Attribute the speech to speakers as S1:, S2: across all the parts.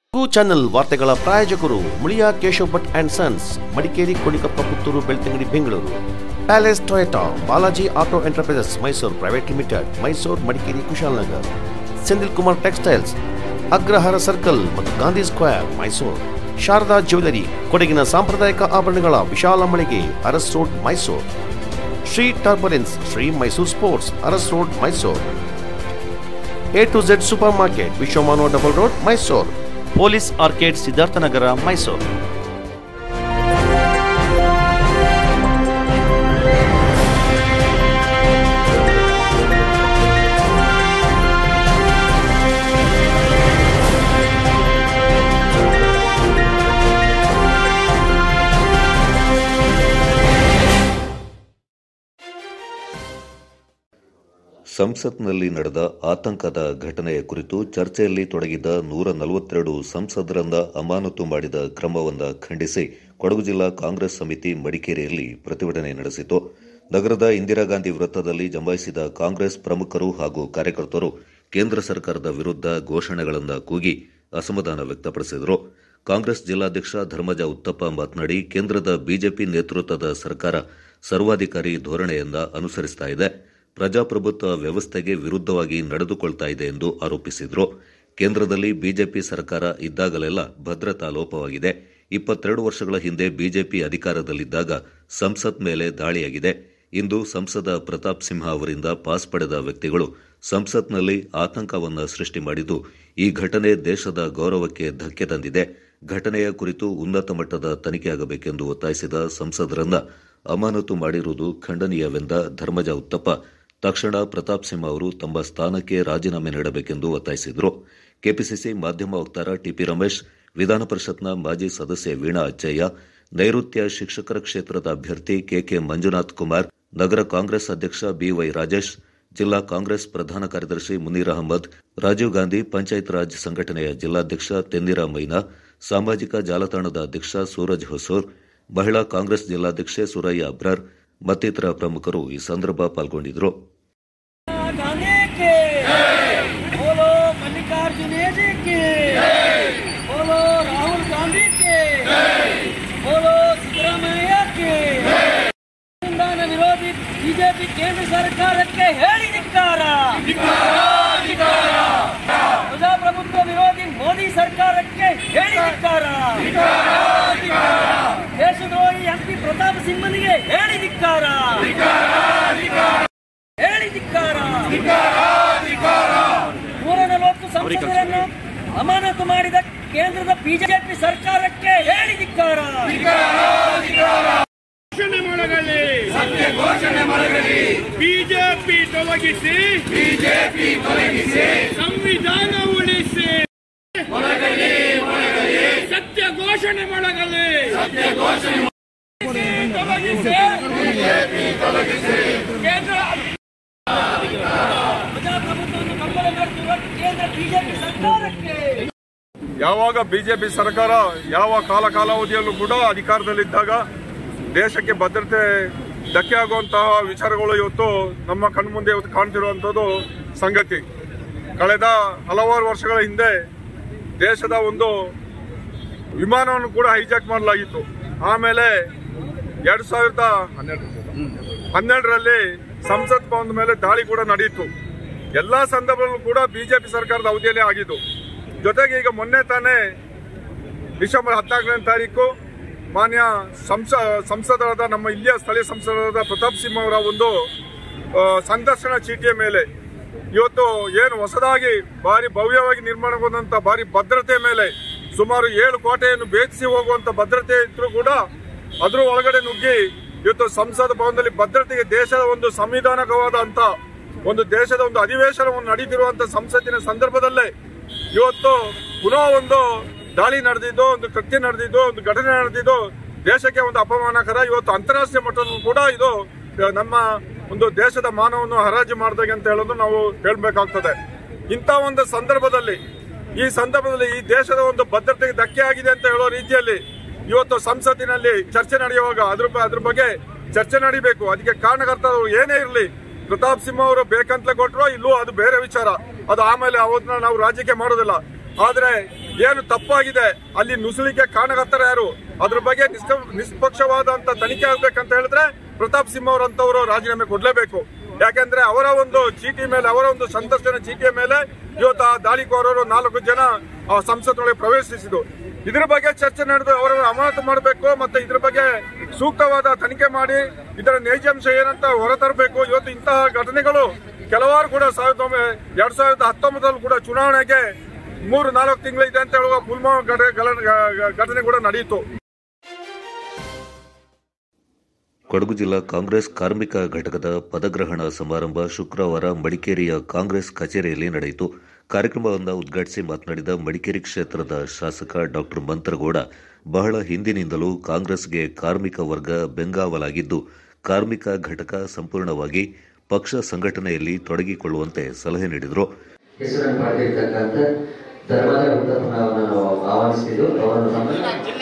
S1: ಕು ಚಾನೆಲ್ ವಾರ್ತೆಗಳ ಪ್ರಾಯೋಜಕರು Muliya Keshav Bhat and sons Madikeri Konikoppa Puttur Belthangady Bengaluru palace Toyota Balaji auto enterprises Mysuru private limited Mysuru Madikeri Kushalnagar Sendil Kumar textiles Agrahara circle ಮತ್ತು ಗಾಂಧಿ ಸ್ಕ್ವೇರ್ ಮೈಸೂರು ಶಾರದಾ ಜ್ಯುವೆಲರಿ ಕೊಡಗಿನ ಸಾಂಪ್ರದಾಯಿಕ ಆಭರಣಗಳ ವಿಶಾಲ ಮಳಿಗೆ Aras road Mysuru Shri turbulence Shri Mysuru sports Aras road Mysuru A to Z super market Vishwamanava double road Mysuru police arcade Siddharthanagar Mysuru
S2: ಸಂಸತ್ನಲ್ಲಿ ನಡೆದ ಆತಂಕದ ಘಟನೆಯ ಕುರಿತು ಚರ್ಚೆಯಲ್ಲಿ ತೊಡಗಿದ್ದ ನೂರ ನಲವತ್ತೆರಡು ಸಂಸದರನ್ನ ಅಮಾನತು ಮಾಡಿದ ಕ್ರಮವನ್ನು ಖಂಡಿಸಿ ಕೊಡಗು ಜಿಲ್ಲಾ ಕಾಂಗ್ರೆಸ್ ಸಮಿತಿ ಮಡಿಕೇರಿಯಲ್ಲಿ ಪ್ರತಿಭಟನೆ ನಡೆಸಿತು ನಗರದ ಇಂದಿರಾ ಗಾಂಧಿ ವೃತ್ತದಲ್ಲಿ ಜಮಾಯಿಸಿದ ಕಾಂಗ್ರೆಸ್ ಪ್ರಮುಖರು ಹಾಗೂ ಕಾರ್ಯಕರ್ತರು ಕೇಂದ್ರ ಸರ್ಕಾರದ ವಿರುದ್ಧ ಘೋಷಣೆಗಳನ್ನು ಕೂಗಿ ಅಸಮಾಧಾನ ವ್ಯಕ್ತಪಡಿಸಿದರು ಕಾಂಗ್ರೆಸ್ ಜಿಲ್ಲಾಧ್ಯಕ್ಷ ಧರ್ಮಜ ಉತ್ತಪ್ಪ ಮಾತನಾಡಿ ಕೇಂದ್ರದ ಬಿಜೆಪಿ ನೇತೃತ್ವದ ಸರ್ಕಾರ ಸರ್ವಾಧಿಕಾರಿ ಧೋರಣೆಯನ್ನ ಅನುಸರಿಸ್ತಾ ಇದೆ ಪ್ರಜಾಪ್ರಭುತ್ವ ವ್ಯವಸ್ಥೆಗೆ ವಿರುದ್ಧವಾಗಿ ನಡೆದುಕೊಳ್ತಾ ಇದೆ ಎಂದು ಆರೋಪಿಸಿದರು ಕೇಂದ್ರದಲ್ಲಿ ಬಿಜೆಪಿ ಸರ್ಕಾರ ಇದ್ದಾಗಲೆಲ್ಲ ಭದ್ರತಾ ಲೋಪವಾಗಿದೆ ಇಪ್ಪತ್ತೆರಡು ವರ್ಷಗಳ ಹಿಂದೆ ಬಿಜೆಪಿ ಅಧಿಕಾರದಲ್ಲಿದ್ದಾಗ ಸಂಸತ್ ಮೇಲೆ ದಾಳಿಯಾಗಿದೆ ಇಂದು ಸಂಸದ ಪ್ರತಾಪ್ ಸಿಂಹ ಅವರಿಂದ ಪಾಸ್ ಪಡೆದ ವ್ಯಕ್ತಿಗಳು ಸಂಸತ್ನಲ್ಲಿ ಆತಂಕವನ್ನು ಸೃಷ್ಟಿ ಮಾಡಿದ್ದು ಈ ಘಟನೆ ದೇಶದ ಗೌರವಕ್ಕೆ ಧಕ್ಕೆ ತಂದಿದೆ ಘಟನೆಯ ಕುರಿತು ಉನ್ನತ ಮಟ್ಟದ ತನಿಖೆಯಾಗಬೇಕೆಂದು ಒತ್ತಾಯಿಸಿದ ಸಂಸದರನ್ನ ಅಮಾನತು ಮಾಡಿರುವುದು ಖಂಡನೀಯವೆಂದ ಧರ್ಮಜ ಉತ್ತಪ್ಪ ತಕ್ಷಣ ಪ್ರತಾಪ್ ಸಿಂಹ ಅವರು ತಮ್ಮ ಸ್ಥಾನಕ್ಕೆ ರಾಜೀನಾಮೆ ನೀಡಬೇಕೆಂದು ಒತ್ತಾಯಿಸಿದರು ಕೆಪಿಸಿಸಿ ಮಾಧ್ಯಮ ವಕ್ತಾರ ಟಿಪಿ ರಮೇಶ್ ವಿಧಾನ ಪರಿಷತ್ನ ಮಾಜಿ ಸದಸ್ಯೆ ವೀಣಾ ಅಚ್ಚಯ್ಯ ನೈಋತ್ಯ ಶಿಕ್ಷಕರ ಕ್ಷೇತ್ರದ ಅಭ್ಯರ್ಥಿ ಕೆಕೆ ಮಂಜುನಾಥ್ ಕುಮಾರ್ ನಗರ ಕಾಂಗ್ರೆಸ್ ಅಧ್ಯಕ್ಷ ಬಿವೈ ರಾಜೇಶ್ ಜಿಲ್ಲಾ ಕಾಂಗ್ರೆಸ್ ಪ್ರಧಾನ ಕಾರ್ಯದರ್ಶಿ ಮುನೀರ್ ಅಹಮದ್ ರಾಜೀವ್ ಗಾಂಧಿ ಪಂಚಾಯತ್ ರಾಜ್ ಸಂಘಟನೆಯ ಜಿಲ್ಲಾಧ್ಯಕ್ಷ ತೆನ್ನಿರಾ ಮೈನಾ ಸಾಮಾಜಿಕ ಜಾಲತಾಣದ ಅಧ್ಯಕ್ಷ ಸೂರಜ್ ಹೊಸೂರ್ ಮಹಿಳಾ ಕಾಂಗ್ರೆಸ್ ಜಿಲ್ಲಾಧ್ಯಕ್ಷೆ ಸುರಯ್ಯ ಅಬ್ರಾರ್ ಮತ್ತಿತರ ಪ್ರಮುಖರು ಈ ಸಂದರ್ಭ ಪಾಲ್ಗೊಂಡಿದ್ದರು
S3: गाने के बोलो मल्लिकार्जुन जी के बोलो राहुल गांधी के बोलो सिद्धरामಯ್ಯ के ಅನುದಾನ ವಿರೋಧಿ ಬಿಜೆಪಿ ಕೇಂದ್ರ ಸರ್ಕಾರಕ್ಕೆ ಹೇಳಿ ಧಿಕ್ಕಾರ ಪ್ರಜಾಪ್ರಭುತ್ವ ವಿರೋಧಿ ಮೋದಿ ಸರ್ಕಾರಕ್ಕೆ ಹೇಳಿ ಧಿಕ್ಕಾರ ದೇಶದ್ರೋಹಿ ಎಂಪಿ ಪ್ರತಾಪ್ ಸಿಂಹನಿಗೆ ಹೇಳಿ ಧಿಕ್ಕಾರ ಹೇಳಿ ಧಿಕ್ಕಾರ ನೂರ ನಲವತ್ತು ಸಂಸದರನ್ನು ಅಮಾನತು ಮಾಡಿದ ಕೇಂದ್ರದ ಬಿಜೆಪಿ ಸರ್ಕಾರಕ್ಕೆ ಹೇಳಿ ಧಿಕ್ಕಾರ
S4: ಘೋಷಣೆ ಮಾಡಲಿ ಸತ್ಯ ಘೋಷಣೆ ಮಾಡಲಿ ಬಿಜೆಪಿ ತೊಲಗಿಸಿ ಬಿಜೆಪಿ ತೊಲಗಿಸಿ ಸಂವಿಧಾನ ಉಳಿಸಿ ಸತ್ಯ ಘೋಷಣೆ ಮಾಡಗಲಿ ಸತ್ಯ ಘೋಷಣೆ ತೊಲಗಿಸಿ ಕೇಂದ್ರ
S3: ಪ್ರಜಾಪ್ರಭುತ್ವವನ್ನು ಕಗ್ಗೊಲೆ ಮಾಡುತ್ತಿರುವ ಕೇಂದ್ರ ಬಿಜೆಪಿ ಸರ್ಕಾರಕ್ಕೆ
S4: ಯಾವಾಗ ಬಿಜೆಪಿ ಸರ್ಕಾರ ಯಾವ ಕಾಲ ಕಾಲಾವಧಿಯಲ್ಲೂ ಕೂಡ ಅಧಿಕಾರದಲ್ಲಿದ್ದಾಗ ದೇಶಕ್ಕೆ ಭದ್ರತೆ ಧಕ್ಕೆ ಆಗುವಂತಹ ವಿಚಾರಗಳು ಇವತ್ತು ನಮ್ಮ ಕಣ್ಮುಂದೆ ಇವತ್ತು ಕಾಣ್ತಿರುವಂಥದ್ದು ಸಂಗತಿ ಕಳೆದ ಹಲವಾರು ವರ್ಷಗಳ ಹಿಂದೆ ದೇಶದ ಒಂದು ವಿಮಾನವನ್ನು ಕೂಡ ಹೈಜಾಕ್ ಮಾಡಲಾಗಿತ್ತು ಆಮೇಲೆ ಎರಡ್ ಸಾವಿರದ ಹನ್ನೆರಡರಲ್ಲಿ ಸಂಸತ್ ಭವನದ ಮೇಲೆ ದಾಳಿ ಕೂಡ ನಡೆಯಿತು ಎಲ್ಲಾ ಸಂದರ್ಭದಲ್ಲೂ ಕೂಡ ಬಿಜೆಪಿ ಸರ್ಕಾರದ ಅವಧಿಯಲ್ಲೇ ಆಗಿದ್ದು ಜೊತೆಗೆ ಈಗ ಮೊನ್ನೆ ತಾನೇ ಡಿಸೆಂಬರ್ ಹದಿನಾಲ್ಕನೇ ತಾರೀಕು ಮಾನ್ಯ ಸಂಸ ಸಂಸದರಾದ ನಮ್ಮ ಇಲ್ಲಿಯ ಸ್ಥಳೀಯ ಸಂಸದರಾದ ಪ್ರತಾಪ್ ಸಿಂಹ ಅವರ ಒಂದು ಆ, ಸಂದರ್ಶನ ಚೀಟಿಯ ಮೇಲೆ ಇವತ್ತು ಏನು ಹೊಸದಾಗಿ ಭಾರಿ ಭವ್ಯವಾಗಿ ನಿರ್ಮಾಣಗೊಂಡಂತ ಭಾರಿ ಭದ್ರತೆ ಮೇಲೆ ಸುಮಾರು ಏಳು ಕೋಟೆಯನ್ನು ಭೇದಿಸಿ ಹೋಗುವಂತ ಭದ್ರತೆ ಇದ್ರೂ ಕೂಡ ಅದ್ರ ಒಳಗಡೆ ನುಗ್ಗಿ ಇವತ್ತು ಸಂಸದ ಭವನದಲ್ಲಿ ಭದ್ರತೆಗೆ ದೇಶದ ಒಂದು ಸಂವಿಧಾನಕವಾದ ಅಂತ ಒಂದು ದೇಶದ ಒಂದು ಅಧಿವೇಶನವನ್ನು ನಡೀತಿರುವಂತ ಸಂಸತ್ತಿನ ಸಂದರ್ಭದಲ್ಲೇ ಇವತ್ತು ಪುನಃ ಒಂದು ದಾಳಿ ನಡೆದಿದ್ದು ಒಂದು ಕೃತ್ಯ ನಡೆದಿದ್ದು ಒಂದು ಘಟನೆ ನಡೆದಿದ್ದು ದೇಶಕ್ಕೆ ಒಂದು ಅಪಮಾನಕರ ಇವತ್ತು ಅಂತಾರಾಷ್ಟ್ರೀಯ ಮಟ್ಟದಲ್ಲೂ ಕೂಡ ಇದು ಆ, ನಮ್ಮ ಒಂದು ದೇಶದ ಮಾನವನ್ನು ಹರಾಜು ಮಾಡಿದಾಗ ಅಂತ ಹೇಳೋದು ನಾವು ಹೇಳ್ಬೇಕಾಗ್ತದೆ ಇಂಥ ಒಂದು ಸಂದರ್ಭದಲ್ಲಿ ಈ ಸಂದರ್ಭದಲ್ಲಿ ಈ ದೇಶದ ಒಂದು ಭದ್ರತೆಗೆ ಧಕ್ಕೆ ಆಗಿದೆ ಅಂತ ಹೇಳೋ ರೀತಿಯಲ್ಲಿ ಇವತ್ತು ಸಂಸತ್ತಿನಲ್ಲಿ ಚರ್ಚೆ ನಡೆಯುವಾಗ ಅದ್ರ ಬ- ಅದ್ರ ಬಗ್ಗೆ ಚರ್ಚೆ ನಡಿಬೇಕು ಅದಕ್ಕೆ ಕಾರಣಕರ್ತರು ಏನೇ ಇರಲಿ ಪ್ರತಾಪ್ ಸಿಂಹ ಅವರು ಬೇಕಂತಲೇ ಕೊಟ್ಟರು ಇಲ್ಲೂ ಅದು ಬೇರೆ ವಿಚಾರ ಅದು ಆಮೇಲೆ ಅವನ್ನ ನಾವು ರಾಜಕೀಯ ಮಾಡೋದಿಲ್ಲ ಆದ್ರೆ ಏನು ತಪ್ಪಾಗಿದೆ ಅಲ್ಲಿ ನುಸುಳಿಕೆ ಕಾರಣಕರ್ತರ ಯಾರು ಅದ್ರ ಬಗ್ಗೆ ನಿಷ್ಕ- ನಿಷ್ಪಕ್ಷವಾದಂತ ತನಿಖೆ ಆಗ್ಬೇಕಂತ ಹೇಳಿದ್ರೆ ಪ್ರತಾಪ್ ಸಿಂಹ ಅವರಂತವರು ರಾಜೀನಾಮೆ ಕೊಡ್ಲೇಬೇಕು ಯಾಕಂದ್ರೆ ಅವರ ಒಂದು ಚೀಟಿ ಮೇಲೆ ಅವರ ಒಂದು ಸಂದರ್ಶನ ಚೀಟಿಯ ಮೇಲೆ ಇವತ್ತು ಆ ದಾಳಿಕೋರರು ನಾಲ್ಕು ಜನ ಆ ಸಂಸತ್ತೊಳಗೆ ಪ್ರವೇಶಿಸಿದ್ರು ಇದ್ರ ಬಗ್ಗೆ ಚರ್ಚೆ ನಡೆದು ಅವರನ್ನು ಅಮಾನತು ಮಾಡಬೇಕು ಮತ್ತೆ ಇದ್ರ ಬಗ್ಗೆ ಸೂಕ್ತವಾದ ತನಿಖೆ ಮಾಡಿ ಇದರ ನೈಜಾಂಶ ಏನಂತ ಹೊರತರಬೇಕು ಇವತ್ತು ಇಂತಹ ಘಟನೆಗಳು ಕೆಲವಾರು ಕೂಡ ಸಾವಿರದ ಒಂಬೈ- ಎರಡ್ ಸಾವಿರದ ಹತ್ತೊಂಬತ್ತರಲ್ಲಿ ಕೂಡ ಚುನಾವಣೆಗೆ ಮೂರು ನಾಲ್ಕು ತಿಂಗಳಿದೆ ಅಂತ ಹೇಳುವ ಪುಲ್ವಾಮಾ ಘಟ- ಗಲ- ಘಟನೆ ಕೂಡ ನಡೆಯಿತು
S2: ಕೊಡಗು ಜಿಲ್ಲಾ ಕಾಂಗ್ರೆಸ್ ಕಾರ್ಮಿಕ ಘಟಕದ ಪದಗ್ರಹಣ ಸಮಾರಂಭ ಶುಕ್ರವಾರ ಮಡಿಕೇರಿಯ ಕಾಂಗ್ರೆಸ್ ಕಚೇರಿಯಲ್ಲಿ ನಡೆಯಿತು ಕಾರ್ಯಕ್ರಮವನ್ನು ಉದ್ಘಾಟಿಸಿ ಮಾತನಾಡಿದ ಮಡಿಕೇರಿ ಕ್ಷೇತ್ರದ ಶಾಸಕ ಡಾಕ್ಟರ್ ಮಂತ್ರಗೌಡ ಬಹಳ ಹಿಂದಿನಿಂದಲೂ ಕಾಂಗ್ರೆಸ್ಗೆ ಕಾರ್ಮಿಕ ವರ್ಗ ಬೆಂಗಾವಲಾಗಿದ್ದು ಕಾರ್ಮಿಕ ಘಟಕ ಸಂಪೂರ್ಣವಾಗಿ ಪಕ್ಷ ಸಂಘಟನೆಯಲ್ಲಿ ತೊಡಗಿಕೊಳ್ಳುವಂತೆ ಸಲಹೆ ನೀಡಿದರು
S5: ಹೆಸರನ್ನು ಪಡೆದಿರ್ತಕ್ಕಂಥ ಧರ್ಮದ ಹುಟ್ಟಪ್ಪನವರನ್ನು ನಾವು ಆಹ್ವಾನಿಸ್ತಿದ್ದು ಅವರನ್ನು ನಮ್ಮ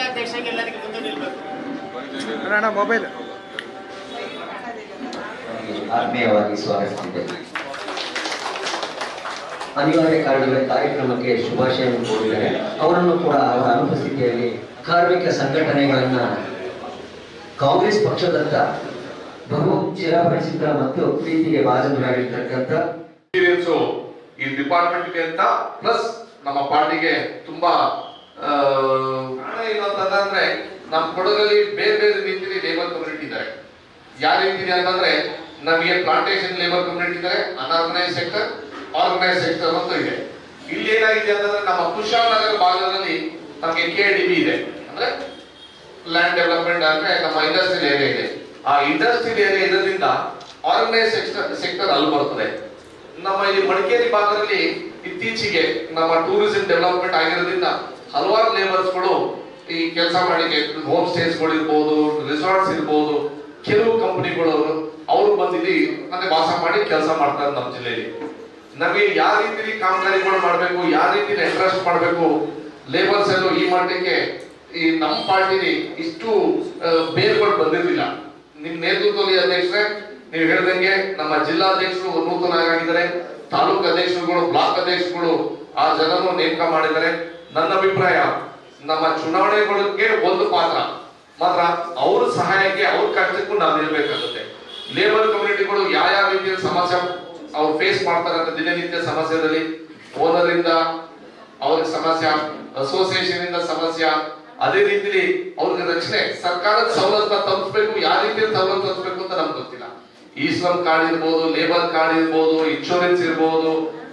S5: ಆತ್ಮೀಯವಾಗಿ ಸ್ವಾಗತಿಸಿದ್ದೇವೆ ಅನಿವಾರ್ಯ ಕಾರಣಗಳ ಕಾರ್ಯಕ್ರಮಕ್ಕೆ ಶುಭಾಶಯವನ್ನು ಕೋರಿದ್ದಾರೆ ಅವರನ್ನು ಕೂಡ ಅವರ ಅನುಪಸ್ಥಿತಿಯಲ್ಲಿ ಕಾರ್ಮಿಕ ಸಂಘಟನೆಗಳನ್ನ ಕಾಂಗ್ರೆಸ್ ಪಕ್ಷದತ್ತ ಬಹು ಚಿರಪರಿಚಿತ ಮತ್ತು ಪ್ರೀತಿಗೆ ಭಾಜನರಾಗಿರ್ತಕ್ಕಂಥ
S6: ಎಕ್ಸ್ಪೀರಿಯನ್ಸ್ ಈ ಡಿಪಾರ್ಟ್ಮೆಂಟ್ಗೆ ಅಂತ ಪ್ಲಸ್ ನಮ್ಮ ಪಾರ್ಟಿಗೆ ತುಂಬಾ ಆ, ಕಾರಣ ಏನು ಅಂತಂದ್ರೆ ನಮ್ಮ ಕೊಡಗಲ್ಲಿ ಬೇರೆ ಬೇರೆ ರೀತಿಯಲ್ಲಿ ಲೇಬರ್ ಕಮ್ಯುನಿಟಿ ಇದ್ದಾರೆ ಯಾವ ರೀತಿ ಇದೆ ಅಂತಂದ್ರೆ ನಮಗೆ ಪ್ಲಾಂಟೇಶನ್ ಲೇಬರ್ ಕಮ್ಯುನಿಟಿ ಇದ್ದಾರೆ ಅನ್ಆರ್ಗನೈಸ್ ಸೆಕ್ಟರ್ ಆರ್ಗನೈಸ್ ಸೆಕ್ಟರ್ ಅಂತ ಇದೆ ಇಲ್ಲಿ ಏನಾಗಿದೆ ಅಂತಂದ್ರೆ ನಮ್ಮ ಕುಶಾಲನಗರ ಭಾಗದಲ್ಲಿ ನಮಗೆ ಕೆ ಡಿ ಬಿ ಇದೆ ಅಂದ್ರೆ ಲ್ಯಾಂಡ್ ಡೆವಲಪ್ಮೆಂಟ್ ಅಂದ್ರೆ ನಮ್ಮ ಇಂಡಸ್ಟ್ರಿಯಲ್ ಏರಿಯಾ ಇದೆ ಆ ಇಂಡಸ್ಟ್ರಿಯಲ್ ಏರಿಯಾ ಇರೋದ್ರಿಂದ ಆರ್ಗನೈಸ್ ಸೆಕ್ಟರ್ ಸೆಕ್ಟರ್ ಅಲ್ಲಿ ಬರ್ತದೆ ನಮ್ಮ ಈ ಮಡಿಕೇರಿ ಭಾಗದಲ್ಲಿ ಇತ್ತೀಚೆಗೆ ನಮ್ಮ ಟೂರಿಸಂ ಡೆವಲಪ್ಮೆಂಟ್ ಆಗಿರೋದ್ರಿಂದ ಹಲವಾರು ಲೇಬರ್ಸ್ಗಳು ಈ ಕೆಲಸ ಮಾಡಿ ಹೋಮ್ ಸ್ಟೇಸ್ಗಳು ಇರ್ಬೋದು ರಿಸಾರ್ಟ್ಸ್ ಇರ್ಬೋದು ಕೆಲವು ಕಂಪನಿಗಳು ಅವರು ಬಂದಿಲ್ಲಿ ಮತ್ತೆ ವಾಸ ಮಾಡಿ ಕೆಲಸ ಮಾಡ್ತಾರೆ ನಮ್ಮ ಜಿಲ್ಲೆಯಲ್ಲಿ ನಮಗೆ ಯಾವ ರೀತಿ ಕಾಮಗಾರಿಗಳು ಮಾಡಬೇಕು ಯಾವ ರೀತಿ ಇಂಟ್ರೆಸ್ಟ್ ಮಾಡಬೇಕು ಲೇಬರ್ಸ್ ಎಲ್ಲೂ ಈ ಮಟ್ಟಕ್ಕೆ ಈ ನಮ್ಮ ಪಾರ್ಟಿಲಿ ಇಷ್ಟು ಆ, ಬೇರ್ಗಳು ಬಂದಿರಲಿಲ್ಲ ನಿಮ್ ನೇತೃತ್ವದಲ್ಲಿ ಅಧ್ಯಕ್ಷರೇ ನೀವು ಹೇಳ್ದಂಗೆ ನಮ್ಮ ಜಿಲ್ಲಾಧ್ಯಕ್ಷರು ನೂತನ ಆಗಿದ್ದಾರೆ ತಾಲೂಕು ಅಧ್ಯಕ್ಷರುಗಳು ಬ್ಲಾಕ್ ಅಧ್ಯಕ್ಷರುಗಳು ಆ ಜನರನ್ನು ನೇಮಕ ಮಾಡಿದ್ದಾರೆ ನನ್ನ ಅಭಿಪ್ರಾಯ ನಮ್ಮ ಚುನಾವಣೆಗಳಿಗೆ ಒಂದು ಪಾತ್ರ ಮಾತ್ರ ಅವ್ರ ಸಹಾಯಕ್ಕೆ ಅವ್ರ ಕಷ್ಟಕ್ಕೂ ನಾವು ನಿಲ್ಬೇಕಾಗುತ್ತೆ ಲೇಬರ್ ಕಮ್ಯುನಿಟಿಗಳು ಯಾವ ಯಾವ ರೀತಿಯ ಸಮಸ್ಯೆ ಅವ್ರು ಫೇಸ್ ಮಾಡ್ತಾರೆ ಅಂತ ದಿನನಿತ್ಯ ಸಮಸ್ಯೆದಲ್ಲಿ ಓನರಿಂದ ಅವ್ರಿಗೆ ಸಮಸ್ಯೆ ಅಸೋಸಿಯೇಷನ್ ಇಂದ ಸಮಸ್ಯೆ ಅದೇ ರೀತಿಲಿ ಅವ್ರಿಗೆ ರಕ್ಷಣೆ ಸರ್ಕಾರದ ಸವಲತ್ತನ್ನ ತಲುಪಿಸ್ಬೇಕು ಯಾವ ರೀತಿ ಸವಲತ್ತು ತಲುಪಿಸ್ಬೇಕು ಅಂತ ನಮ್ಗೆ ಗೊತ್ತಿಲ್ಲ ಈ ಶ್ರಮ್ ಕಾರ್ಡ್ ಇರ್ಬೋದು ಲೇಬರ್ ಕಾರ್ಡ್ ಇರ್ಬೋದು ಇನ್ಶೂರೆನ್ಸ್ ಇರ್ಬೋದು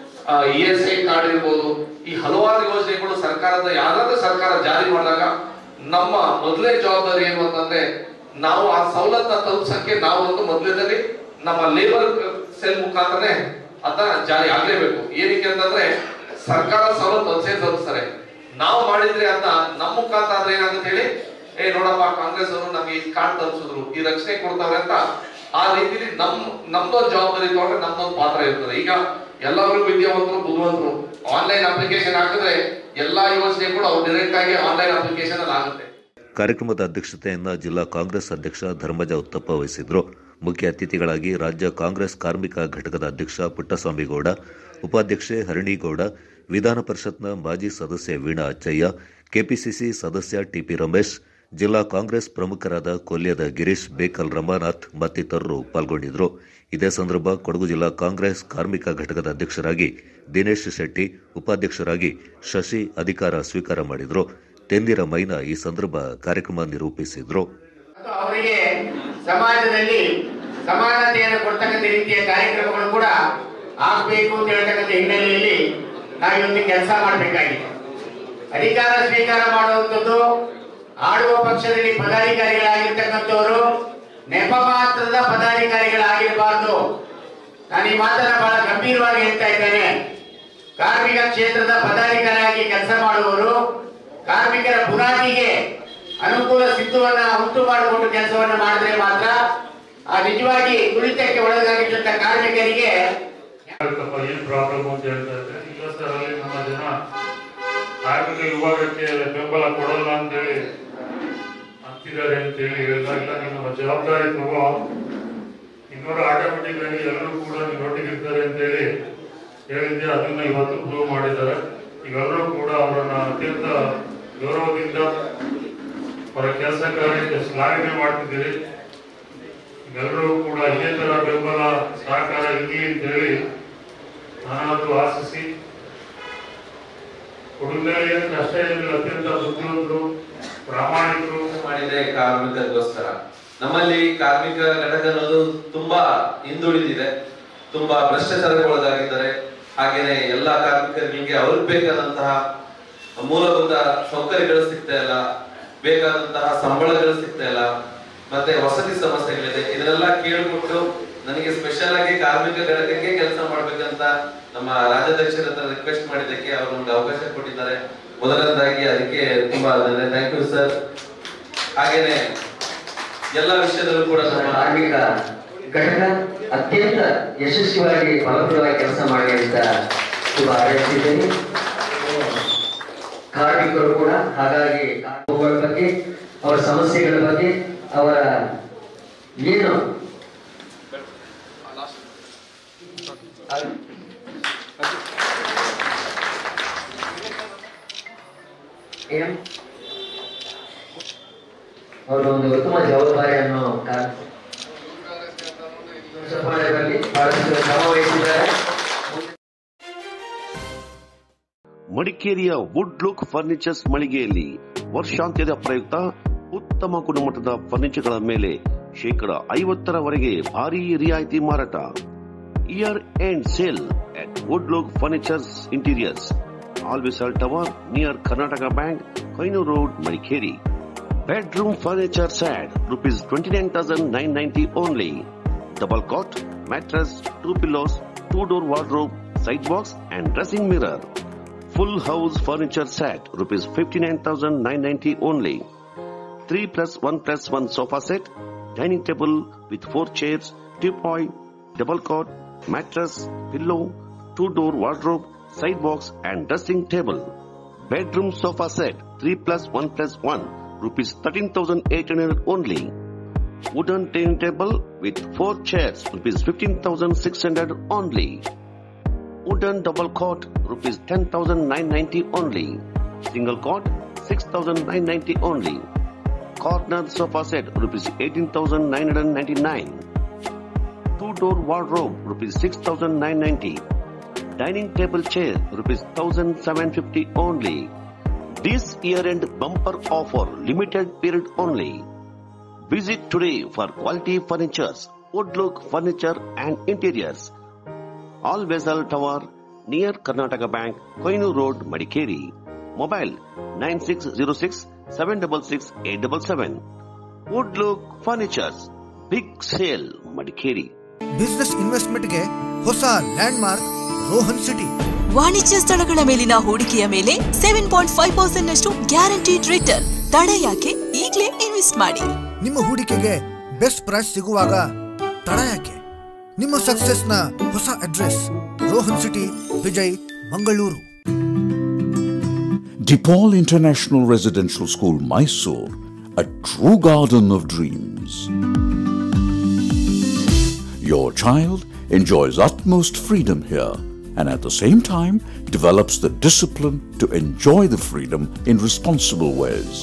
S6: ಇ ಎಸ್ ಐ ಕಾರ್ಡ್ ಇರ್ಬೋದು ಈ ಹಲವಾರು ಯೋಜನೆಗಳು ಸರ್ಕಾರದ ಯಾವ್ದಾದ್ರು ಸರ್ಕಾರ ಜಾರಿ ಮಾಡಿದಾಗ ನಮ್ಮ ಮೊದಲೇ ಜವಾಬ್ದಾರಿ ಏನು ಅಂತಂದ್ರೆ ನಾವು ಆ ಸವಲತ್ತನ್ನ ತಲುಪಿಸಕ್ಕೆ ನಾವು ಒಂದು ಮೊದಲೇದಲ್ಲಿ ನಮ್ಮ ಲೇಬರ್ ಸೆಲ್ ಮುಖಾಂತರನೇ ಅದನ್ನ ಜಾರಿ ಆಗ್ಲೇಬೇಕು ಏನಕ್ಕೆ ಅಂತಂದ್ರೆ ಸರ್ಕಾರ ಸವಲತ್ತು ಅನ್ಸೇ ತಲುಪಿಸ್ತಾರೆ ನಾವು ಮಾಡಿದ್ರೆ ಅದನ್ನ ನಮ್ಮ ಮುಖಾಂತರ ಆದ್ರೆ ಏನಾಗುತ್ತೆ ಹೇಳಿ ಏ ನೋಡಪ್ಪ ಕಾಂಗ್ರೆಸ್ ಅವರು ನಮ್ಗೆ ಈ ಕಾರ್ಡ್ ತಲುಪಿಸಿದ್ರು ಈ ರಕ್ಷಣೆ ಕೊಡ್ತಾವ್ರೆ ಅಂತ ಆ ರೀತಿಲಿ ನಮ್ ನಮ್ದೊಂದು ಜವಾಬ್ದಾರಿ ತಗೊಂಡ್ರೆ ನಮ್ದೊಂದು ಪಾತ್ರ ಇರ್ತದೆ ಈಗ ಎಲ್ಲರೂ ವಿದ್ಯಾವಂತರು ಬುದ್ಧಿವಂತರು ಆನ್ಲೈನ್ ಅಪ್ಲಿಕೇಶನ್ ಹಾಕಿದ್ರೆ ಎಲ್ಲಾ ಯೋಜನೆಗಳು ಅವ್ರು ಡೈರೆಕ್ಟ್ ಆಗಿ ಆನ್ಲೈನ್ ಅಪ್ಲಿಕೇಶನ್ ಅಲ್ಲಿ ಆಗುತ್ತೆ
S2: ಕಾರ್ಯಕ್ರಮದ ಅಧ್ಯಕ್ಷತೆಯನ್ನ ಜಿಲ್ಲಾ ಕಾಂಗ್ರೆಸ್ ಅಧ್ಯಕ್ಷ ಧರ್ಮಜ ಉತ್ತಪ್ಪ ವಹಿಸಿದ್ರು ಮುಖ್ಯ ಅತಿಥಿಗಳಾಗಿ ರಾಜ್ಯ ಕಾಂಗ್ರೆಸ್ ಕಾರ್ಮಿಕ ಘಟಕದ ಅಧ್ಯಕ್ಷ ಪುಟ್ಟಸ್ವಾಮಿಗೌಡ ಉಪಾಧ್ಯಕ್ಷೆ ಹರಣಿಗೌಡ ವಿಧಾನ ಪರಿಷತ್ನ ಮಾಜಿ ಸದಸ್ಯ ವೀಣಾ ಅಚ್ಚಯ್ಯ ಕೆಪಿಸಿಸಿ ಸದಸ್ಯ ಟಿಪಿ ರಮೇಶ್ ಜಿಲ್ಲಾ ಕಾಂಗ್ರೆಸ್ ಪ್ರಮುಖರಾದ ಕೊಲ್ಯದ ಗಿರೀಶ್ ಬೇಕಲ್ ರಮಾನಾಥ್ ಮತ್ತಿತರರು ಪಾಲ್ಗೊಂಡಿದ್ದರು ಇದೇ ಸಂದರ್ಭ ಕೊಡಗು ಜಿಲ್ಲಾ ಕಾಂಗ್ರೆಸ್ ಕಾರ್ಮಿಕ ಘಟಕದ ಅಧ್ಯಕ್ಷರಾಗಿ ದಿನೇಶ್ ಶೆಟ್ಟಿ ಉಪಾಧ್ಯಕ್ಷರಾಗಿ ಶಶಿ ಅಧಿಕಾರ ಸ್ವೀಕಾರ ಮಾಡಿದರು ತೆಂದಿರ ಮೈನಾ ಈ ಸಂದರ್ಭ ಕಾರ್ಯಕ್ರಮ ನಿರೂಪಿಸಿದ್ರು
S7: ಮತ್ತು ಅವರಿಗೆ ಸಮಾಜದಲ್ಲಿ ಸಮಾನತೆಯನ್ನು ಕೊಡ್ತಕ್ಕಂಥ ರೀತಿಯ ಕಾರ್ಯಕ್ರಮಗಳು ಕೂಡ ಆಗ್ಬೇಕು ಅಂತ ಹೇಳ್ತಕ್ಕಂಥ ಹಿನ್ನೆಲೆಯಲ್ಲಿ ನಾವು ಇವತ್ತು ಕೆಲಸ ಮಾಡಬೇಕಾಗಿದೆ ಅಧಿಕಾರ ಸ್ವೀಕಾರ ಮಾಡುವಂಥದ್ದು ಆಡುವ ಪಕ್ಷದಲ್ಲಿ ಪದಾಧಿಕಾರಿಗಳಾಗಿರ್ತಕ್ಕಂಥವರು ನೆಪ ಮಾತ್ರದ ಪದಾಧಿಕಾರಿಗಳಾಗಿರಬಾರ್ದು ನಾನು ಈ ಮಾತನ್ನ ಬಹಳ ಗಂಭೀರವಾಗಿ ಹೇಳ್ತಾ ಇದ್ದೇನೆ ಕಾರ್ಮಿಕ ಕ್ಷೇತ್ರದ ಪದಾಧಿಕಾರಿಯಾಗಿ ಕೆಲಸ ಮಾಡುವವರು ಕಾರ್ಮಿಕರ ಬುನಾದಿಗೆ ಅನುಕೂಲ ಸಿದ್ಧವನ್ನ ಉಂಟು ಮಾಡಿಕೊಂಡು ಕೆಲಸವನ್ನ ಮಾಡಿದ್ರೆ ಮಾತ್ರ ಆ ನಿಜವಾಗಿ ತುಳಿತಕ್ಕೆ ಒಳಗಾಗಿದ್ದಂತ ಕಾರ್ಮಿಕರಿಗೆ
S8: ಸ್ವಲ್ಪ ಏನ್ ಪ್ರಾಬ್ಲಮ್ ಅಂತ ಹೇಳ್ತಾ ಇದ್ರೆ ಇಲ್ಲ ಸರ್ ಅಲ್ಲಿ ನಮ್ಮ ಜನ ಕಾರ್ಮಿಕ ವಿಭಾಗಕ್ಕೆ ಬೆಂಬಲ ಕೊಡಲ್ಲ ಅಂತೇಳಿ ಅಂತಿದ್ದಾರೆ ಅಂತೇಳಿ ಹೇಳಿದಾಗ ನಿಮ್ಮ ಜವಾಬ್ದಾರಿ ತಗೋ ಇನ್ನೂರು ಆಟೋಮೆಟಿಕ್ ಆಗಿ ಎಲ್ಲರೂ ಕೂಡ ನೀವು ಒಟ್ಟಿಗಿರ್ತಾರೆ ಅಂತೇಳಿ ಹೇಳಿದ್ದೆ ಅದನ್ನ ಇವತ್ತು ಪ್ರೂವ್ ಮಾಡಿದ್ದಾರೆ ಇವೆಲ್ಲರೂ ಕೂಡ ಅವರನ್ನ ಅತ್ಯಂತ ಗೌರವದಿಂದ ಅವರ ಕೆಲಸ ಕಾರ್ಯಕ್ಕೆ ಶ್ಲಾಘನೆ ಮಾಡ್ತಿದ್ದೀರಿ ಎಲ್ಲರೂ ಕೂಡ ಇದೇ ತರ ಬೆಂಬಲ ಸಹಕಾರ ಇರಲಿ ಅಂತ ಹೇಳಿ ನಾನಾದ್ರೂ ಆಶಿಸಿ ಹುಡುಗರಿಗೆ ಏನು ಕಷ್ಟ ಏನಿಲ್ಲ ಅತ್ಯಂತ ಬುದ್ಧಿವಂತರು ಪ್ರಾಮಾಣಿಕರು
S9: ಮಾಡಿದೆ ಕಾರ್ಮಿಕರಿಗೋಸ್ಕರ ನಮ್ಮಲ್ಲಿ ಕಾರ್ಮಿಕ ಘಟಕ ಅನ್ನೋದು ತುಂಬಾ ಹಿಂದುಳಿದಿದೆ ತುಂಬಾ ಭ್ರಷ್ಟಾಚಾರಕ್ಕೆ ಒಳಗಾಗಿದ್ದಾರೆ ಹಾಗೇನೆ ಎಲ್ಲಾ ಕಾರ್ಮಿಕರಿಗೆ ಅವ್ರಿಗೆ ಬೇಕಾದಂತಹ ಮೂಲಭೂತ ಸೌಕರ್ಯಗಳು ಸಿಗ್ತಾ ಇಲ್ಲ ಬೇಕಾದಂತಹ ಸಂಬಳಗಳು ಸಿಗ್ತಾ ಇಲ್ಲ ಮತ್ತೆ ವಸತಿ ಸಮಸ್ಯೆಗಳಿದೆ ಇದನ್ನೆಲ್ಲ ಕೇಳ್ಬಿಟ್ಟು ನನಗೆ ಸ್ಪೆಷಲ್ ಆಗಿ ಕಾರ್ಮಿಕ ಘಟಕಕ್ಕೆ ಕೆಲಸ ಮಾಡ್ಬೇಕಂತ ನಮ್ಮ ರಾಜ್ಯಾಧ್ಯಕ್ಷರ ಹತ್ರ ರಿಕ್ವೆಸ್ಟ್ ಮಾಡಿದ್ದಕ್ಕೆ ಅವರು ನಮ್ಗೆ ಅವಕಾಶ ಕೊಟ್ಟಿದ್ದಾರೆ ಮೊದಲನೇದಾಗಿ ಅದಕ್ಕೆ ತುಂಬಾ ಥ್ಯಾಂಕ್ ಯು ಸರ್ ಹಾಗೇನೆ ಎಲ್ಲ ವಿಷಯದಲ್ಲೂ ಕೂಡ ನಮ್ಮ
S5: ಕಾರ್ಮಿಕ ಘಟಕ ಅತ್ಯಂತ ಯಶಸ್ವಿಯಾಗಿ ಫಲಪ್ರದವಾಗಿ ಕೆಲಸ ಮಾಡಲಿ ಅಂತ ಶುಭ ಹಾರೈಸಿದ್ದೇನೆ ಕಾರ್ಮಿಕರು ಕೂಡ ಹಾಗಾಗಿ ಕಾರ್ಮಿಕರ ಬಗ್ಗೆ ಅವರ ಸಮಸ್ಯೆಗಳ ಬಗ್ಗೆ ಅವರ ಏನು ಏನು ಅವರು ಒಂದು ಉತ್ತಮ ಜವಾಬ್ದಾರಿಯನ್ನು ಕಾ- ನಿರ್ವಹಣೆಯಲ್ಲಿ ಬಹಳಷ್ಟು ಶ್ರಮ ವಹಿಸಿದ್ದಾರೆ
S1: ಮಡಿಕೇರಿಯ ವುಡ್ ಲುಕ್ ಫರ್ನಿಚರ್ಸ್ ಮಳಿಗೆಯಲ್ಲಿ ವರ್ಷಾಂತ್ಯದ ಪ್ರಯುಕ್ತ ಉತ್ತಮ ಗುಣಮಟ್ಟದ ಫರ್ನಿಚರ್ಗಳ ಮೇಲೆ ಶೇಕಡ ಐವತ್ತರವರೆಗೆ ಭಾರಿ ರಿಯಾಯಿತಿ ಮಾರಾಟ year end sale at Wood Look furnitures interiors ಆಲ್ವಿಸಲ್ tower near Karnataka bank Koinur road Madikeri bedroom furniture set rupees twenty nine thousand nine ninety only double cot mattress two pillows two door wardrobe side box and dressing mirror Full house furniture set, rupees 59,990 only. 3 plus 1 plus 1 sofa set, dining table with 4 chairs, teapoy, double cot, mattress, pillow, 2 door wardrobe, side box and dressing table. Bedroom sofa set, 3 plus 1 plus 1, rupees 13,800 only. Wooden dining table with 4 chairs, rupees 15,600 only. Wooden double cot, rupees 10,990 only. Single cot, 6,990 only. Corner sofa set, rupees 18,999. Two-door wardrobe, rupees 6,990. Dining table chair, rupees 1,750 only. This year-end bumper offer, limited period only. Visit today for quality furnitures, woodlook furniture and interiors. All Vessel Tower near Karnataka Bank, Koinu Road, Madikeri. Mobile 9606 766 877. Woodlook Furnitures. Big Sale, Madikeri.
S10: Business ಇನ್ವೆಸ್ಟ್ಮೆಂಟ್ಗೆ ಹೊಸ land mark Rohan city
S11: ವಾಣಿಜ್ಯ ಸ್ಥಳಗಳ ಮೇಲಿನ ಹೂಡಿಕೆಯ ಮೇಲೆ seven point five percent ನಷ್ಟು guaranteed return ತಡ ಯಾಕೆ ಈಗಲೇ ಇನ್ವೆಸ್ಟ್ ಮಾಡಿ
S10: ನಿಮ್ಮ ಹೂಡಿಕೆಗೆ ಬೆಸ್ಟ್ ಪ್ರೈಸ್ ಸಿಗುವಾಗ ತಡ ಯಾಕೆ ನಿಮ್ಮ ಸಕ್ಸೆಸ್ ನ ಹೊಸ address Rohan city Vijay Mangaluru
S12: DePaul International Residential School, Mysore, a true garden of dreams. Your child enjoys utmost freedom here and at the same time develops the discipline to enjoy the freedom in responsible ways.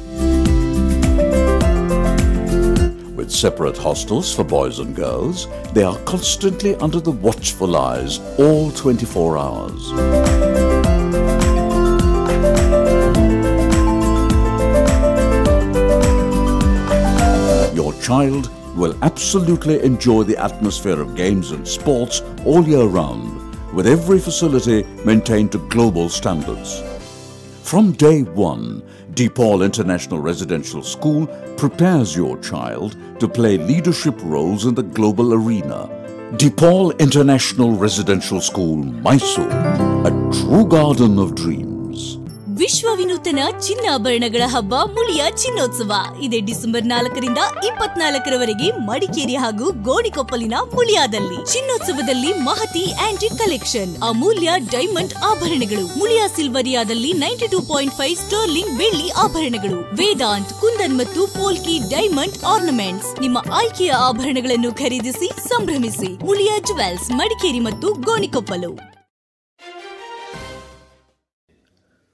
S12: With separate hostels for boys and girls, they are constantly under the watchful eyes all 24 hours. Your child will absolutely enjoy the atmosphere of games and sports all year round, with every facility maintained to global standards. From day one, DePaul International Residential School prepares your child to play leadership roles in the global arena. DePaul International Residential School, Mysore, a true garden of dreams.
S13: ವಿಶ್ವ ವಿನೂತನ ಚಿನ್ನಾಭರಣಗಳ ಹಬ್ಬ ಮುಳಿಯ ಚಿನ್ನೋತ್ಸವ ಇದೆ December ನಾಲ್ಕರಿಂದ ಇಪ್ಪತ್ನಾಲ್ಕರವರೆಗೆ ಮಡಿಕೇರಿ ಹಾಗೂ ಗೋಣಿಕೊಪ್ಪಲಿನ ಮುಳಿಯಾದಲ್ಲಿ ಚಿನ್ನೋತ್ಸವದಲ್ಲಿ ಮಹತಿ ಆಂಟಿಕ್ ಕಲೆಕ್ಷನ್ ಅಮೂಲ್ಯ ಡೈಮಂಡ್ ಆಭರಣಗಳು ಮುಳಿಯಾ ಸಿಲ್ವರಿಯಾದಲ್ಲಿ ninety two point five sterling ಬೆಳ್ಳಿ ಆಭರಣಗಳು ವೇದಾಂತ್ ಕುಂದನ್ ಮತ್ತು ಪೋಲ್ಕಿ ಡೈಮಂಡ್ ಆರ್ನಮೆಂಟ್ಸ್ ನಿಮ್ಮ ಆಯ್ಕೆಯ ಆಭರಣಗಳನ್ನು ಖರೀದಿಸಿ ಸಂಭ್ರಮಿಸಿ ಮುಳಿಯಾ ಜುವೆಲ್ಸ್ ಮಡಿಕೇರಿ ಮತ್ತು ಗೋಣಿಕೊಪ್ಪಲು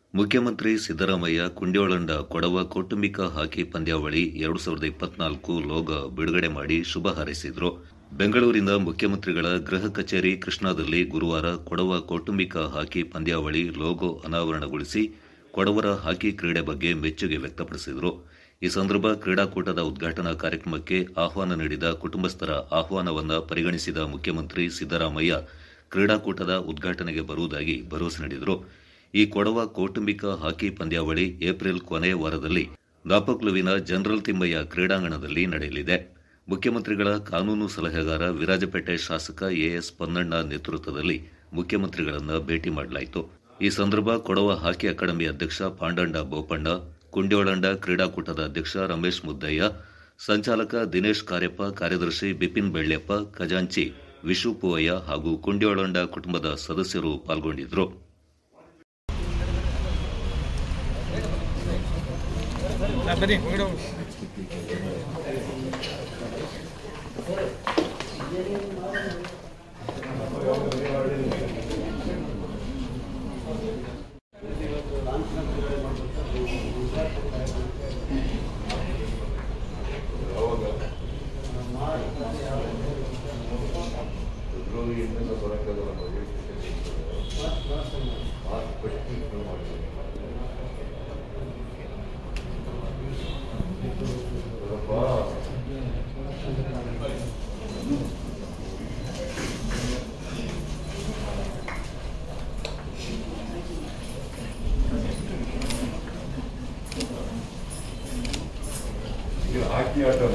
S2: ಮುಖ್ಯಮಂತ್ರಿ ಸಿದ್ದರಾಮಯ್ಯ ಕುಂಡ್ಯೋಳಂಡ ಕೊಡವ ಕೌಟುಂಬಿಕ ಹಾಕಿ ಪಂದ್ಯಾವಳಿ ಎರಡು ಸಾವಿರದ ಇಪ್ಪತ್ನಾಲ್ಕು ಲೋಗ ಬಿಡುಗಡೆ ಮಾಡಿ ಶುಭ ಹಾರೈಸಿದರು ಬೆಂಗಳೂರಿನ ಮುಖ್ಯಮಂತ್ರಿಗಳ ಗೃಹ ಕಚೇರಿ ಕೃಷ್ಣಾದಲ್ಲಿ ಗುರುವಾರ ಕೊಡವ ಕೌಟುಂಬಿಕ ಹಾಕಿ ಪಂದ್ಯಾವಳಿ ಲೋಗೋ ಅನಾವರಣಗೊಳಿಸಿ ಕೊಡವರ ಹಾಕಿ ಕ್ರೀಡೆ ಬಗ್ಗೆ ಮೆಚ್ಚುಗೆ ವ್ಯಕ್ತಪಡಿಸಿದರು ಈ ಸಂದರ್ಭ ಕ್ರೀಡಾಕೂಟದ ಉದ್ಘಾಟನಾ ಕಾರ್ಯಕ್ರಮಕ್ಕೆ ಆಹ್ವಾನ ನೀಡಿದ ಕುಟುಂಬಸ್ಥರ ಆಹ್ವಾನವನ್ನ ಪರಿಗಣಿಸಿದ ಮುಖ್ಯಮಂತ್ರಿ ಸಿದ್ದರಾಮಯ್ಯ ಕ್ರೀಡಾಕೂಟದ ಉದ್ಘಾಟನೆಗೆ ಬರುವುದಾಗಿ ಭರವಸೆ ನೀಡಿದರು ಈ ಕೊಡವ ಕೌಟುಂಬಿಕ ಹಾಕಿ ಪಂದ್ಯಾವಳಿ ಏಪ್ರಿಲ್ ಕೊನೆಯ ವಾರದಲ್ಲಿ ನಾಪಕ್ಲುವಿನ ಜನರಲ್ ತಿಮ್ಮಯ್ಯ ಕ್ರೀಡಾಂಗಣದಲ್ಲಿ ನಡೆಯಲಿದೆ ಮುಖ್ಯಮಂತ್ರಿಗಳ ಕಾನೂನು ಸಲಹೆಗಾರ ವಿರಾಜಪೇಟೆ ಶಾಸಕ ಎಎಸ್ ಪನ್ನಣ್ಣ ನೇತೃತ್ವದಲ್ಲಿ ಮುಖ್ಯಮಂತ್ರಿಗಳನ್ನ ಭೇಟಿ ಮಾಡಲಾಯಿತು ಈ ಸಂದರ್ಭ ಕೊಡವ ಹಾಕಿ ಅಕಾಡೆಮಿ ಅಧ್ಯಕ್ಷ ಪಾಂಡಂಡ ಬೋಪಣ್ಣ ಕುಂಡ್ಯೋಳಂಡ ಕ್ರೀಡಾಕೂಟದ ಅಧ್ಯಕ್ಷ ರಮೇಶ್ ಮುದ್ದಯ್ಯ ಸಂಚಾಲಕ ದಿನೇಶ್ ಕಾರ್ಯಪ್ಪ ಕಾರ್ಯದರ್ಶಿ ಬಿಪಿನ್ ಬೆಳ್ಳೆಪ್ಪ ಖಜಾಂಚಿ ವಿಶು ಪೂವಯ್ಯ ಹಾಗೂ ಕುಂಡ್ಯೋಳಂಡ ಕುಟುಂಬದ ಸದಸ್ಯರು ಪಾಲ್ಗೊಂಡಿದ್ದರು
S14: ಹಾಕಿ ಆಟನ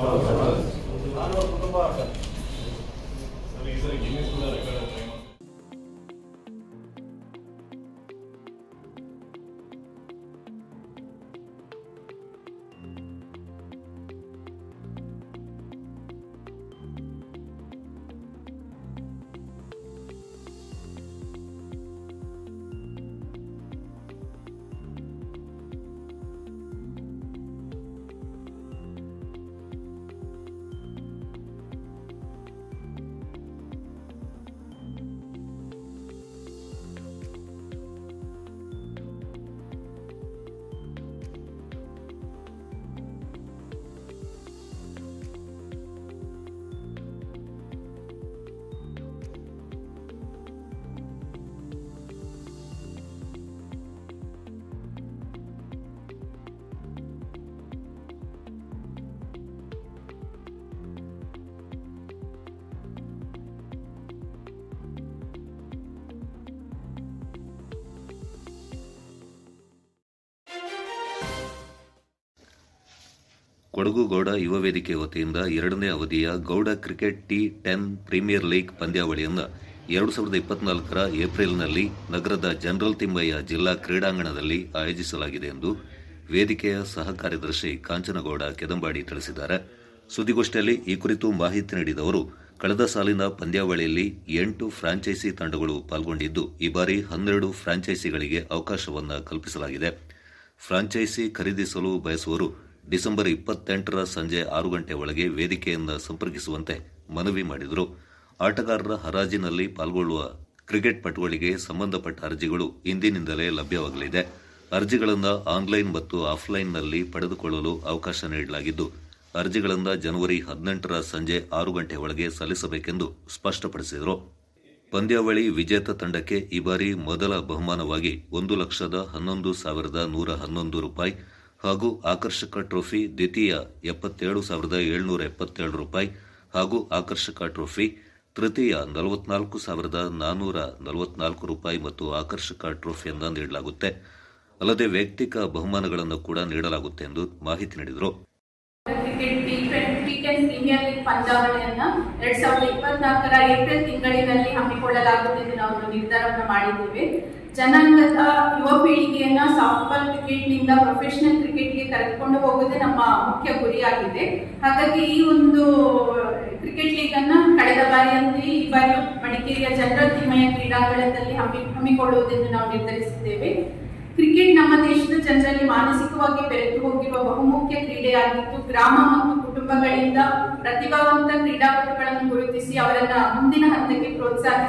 S2: ಕೊಡಗು ಗೌಡ ಯುವ ವೇದಿಕೆ ವತಿಯಿಂದ ಎರಡನೇ ಅವಧಿಯ Gowda cricket T ten premier league ಪಂದ್ಯಾವಳಿಯನ್ನು ಎರಡು ಸಾವಿರದ ಇಪ್ಪತ್ನಾಲ್ಕರ ಏಪ್ರಿಲ್ನಲ್ಲಿ ನಗರದ ಜನರಲ್ ತಿಮ್ಮಯ್ಯ ಜಿಲ್ಲಾ ಕ್ರೀಡಾಂಗಣದಲ್ಲಿ ಆಯೋಜಿಸಲಾಗಿದೆ ಎಂದು ವೇದಿಕೆಯ ಸಹ ಕಾರ್ಯದರ್ಶಿ ಕಾಂಚನಗೌಡ ಕೆದಂಬಾಡಿ ತಿಳಿಸಿದ್ದಾರೆ ಸುದ್ದಿಗೋಷ್ಠಿಯಲ್ಲಿ ಈ ಕುರಿತು ಮಾಹಿತಿ ನೀಡಿದ ಅವರು ಕಳೆದ ಸಾಲಿನ ಪಂದ್ಯಾವಳಿಯಲ್ಲಿ ಎಂಟು ಫ್ರಾಂಚೈಸಿ ತಂಡಗಳು ಪಾಲ್ಗೊಂಡಿದ್ದು ಈ ಬಾರಿ ಹನ್ನೆರಡು ಫ್ರಾಂಚೈಸಿಗಳಿಗೆ ಅವಕಾಶವನ್ನು ಕಲ್ಪಿಸಲಾಗಿದೆ ಫ್ರಾಂಚೈಸಿ ಖರೀದಿಸಲು ಬಯಸುವವರು ಡಿಸೆಂಬರ್ ಇಪ್ಪತ್ತೆಂಟರ ಸಂಜೆ ಆರು ಗಂಟೆ ಒಳಗೆ ವೇದಿಕೆಯನ್ನು ಸಂಪರ್ಕಿಸುವಂತೆ ಮನವಿ ಮಾಡಿದರು ಆಟಗಾರರ ಹರಾಜಿನಲ್ಲಿ ಪಾಲ್ಗೊಳ್ಳುವ ಕ್ರಿಕೆಟ್ ಪಟುಗಳಿಗೆ ಸಂಬಂಧಪಟ್ಟ ಅರ್ಜಿಗಳು ಇಂದಿನಿಂದಲೇ ಲಭ್ಯವಾಗಲಿದೆ ಅರ್ಜಿಗಳನ್ನು ಆನ್ಲೈನ್ ಮತ್ತು ಆಫ್ಲೈನ್ನಲ್ಲಿ ಪಡೆದುಕೊಳ್ಳಲು ಅವಕಾಶ ನೀಡಲಾಗಿದ್ದು ಅರ್ಜಿಗಳನ್ನು ಜನವರಿ ಹದಿನೆಂಟರ ಸಂಜೆ ಆರು ಗಂಟೆ ಒಳಗೆ ಸಲ್ಲಿಸಬೇಕೆಂದು ಸ್ಪಷ್ಟಪಡಿಸಿದರು ಪಂದ್ಯಾವಳಿ ವಿಜೇತ ತಂಡಕ್ಕೆ ಈ ಬಾರಿ ಮೊದಲ ಬಹುಮಾನವಾಗಿ ಒಂದು ಲಕ್ಷದ ಹನ್ನೊಂದು ಸಾವಿರದ ನೂರ ಹನ್ನೊಂದು ರೂಪಾಯಿ ಹಾಗೂ ಆಕರ್ಷಕ ಟ್ರೋಫಿ ದ್ವಿತೀಯ ಎಪ್ಪತ್ತೇಳು ಸಾವಿರದ ಏಳ್ನೂರ ಎಪ್ಪತ್ತೇಳು ರೂಪಾಯಿ ಹಾಗೂ ಆಕರ್ಷಕ ಟ್ರೋಫಿ ತೃತೀಯ ನಲವತ್ನಾಲ್ಕು ಸಾವಿರದ ನಾನ್ನೂರ ನಲವತ್ನಾಲ್ಕು ರೂಪಾಯಿ ಮತ್ತು ಆಕರ್ಷಕ ಟ್ರೋಫಿಯನ್ನು ನೀಡಲಾಗುತ್ತೆ ಅಲ್ಲದೆ ವೈಯಕ್ತಿಕ ಬಹುಮಾನಗಳನ್ನು ಕೂಡ ನೀಡಲಾಗುತ್ತೆ ಎಂದು ಮಾಹಿತಿ ನೀಡಿದರು
S15: cricket T T ten premier league ಪಂದ್ಯಾವಳಿಯನ್ನ ಎರಡ್ ಸಾವಿರದ ಇಪ್ಪತ್ನಾಲ್ಕರ ಏಪ್ರಿಲ್ ತಿಂಗಳಿನಲ್ಲಿ ಹಮ್ಮಿಕೊಳ್ಳಲಾಗುತ್ತದೆ ಎಂದು ನಾವು ನಿರ್ಧಾರವನ್ನು ಮಾಡಿದ್ದೇವೆ ಜನಾಂಗದ ಯುವ ಪೀಳಿಗೆಯನ್ನ ಸಾಫ್ಟ್ಬಾಲ್ ಕ್ರಿಕೆಟ್ ನಿಂದ ಪ್ರೊಫೆಷನಲ್ ಕ್ರಿಕೆಟ್ಗೆ ಕರೆದುಕೊಂಡು ಹೋಗುವುದೇ ನಮ್ಮ ಮುಖ್ಯ ಗುರಿಯಾಗಿದೆ ಹಾಗಾಗಿ ಈ ಒಂದು ಕ್ರಿಕೆಟ್ ಲೀಗ್ ಅನ್ನ ಕಳೆದ ಬಾರಿಯಂತೆ ಈ ಬಾರಿ ಮಡಿಕೇರಿಯ ಜನರಲ್ ತಿಮ್ಮಯ್ಯ ಕ್ರೀಡಾಂಗಣದಲ್ಲಿ ಹಮ್ಮಿ ಹಮ್ಮಿಕೊಳ್ಳುವುದೆಂದು ನಾವು ನಿರ್ಧರಿಸಿದ್ದೇವೆ ಕ್ರಿಕೆಟ್ ನಮ್ಮ ದೇಶದ ಜನರಲ್ಲಿ ಮಾನಸಿಕವಾಗಿ ಬೆರೆತು ಹೋಗಿರುವ ಬಹುಮುಖ್ಯ ಕ್ರೀಡೆಯಾಗಿದ್ದು ಗ್ರಾಮ ಮತ್ತು ಕುಟುಂಬಗಳಿಂದ ಪ್ರತಿಭಾವಂತ ಕ್ರೀಡಾಪಟುಗಳನ್ನು ಗುರುತಿಸಿ ಅವರನ್ನ ಮುಂದಿನ ಹಂತಕ್ಕೆ ಪ್ರೋತ್ಸಾಹಿಸಿ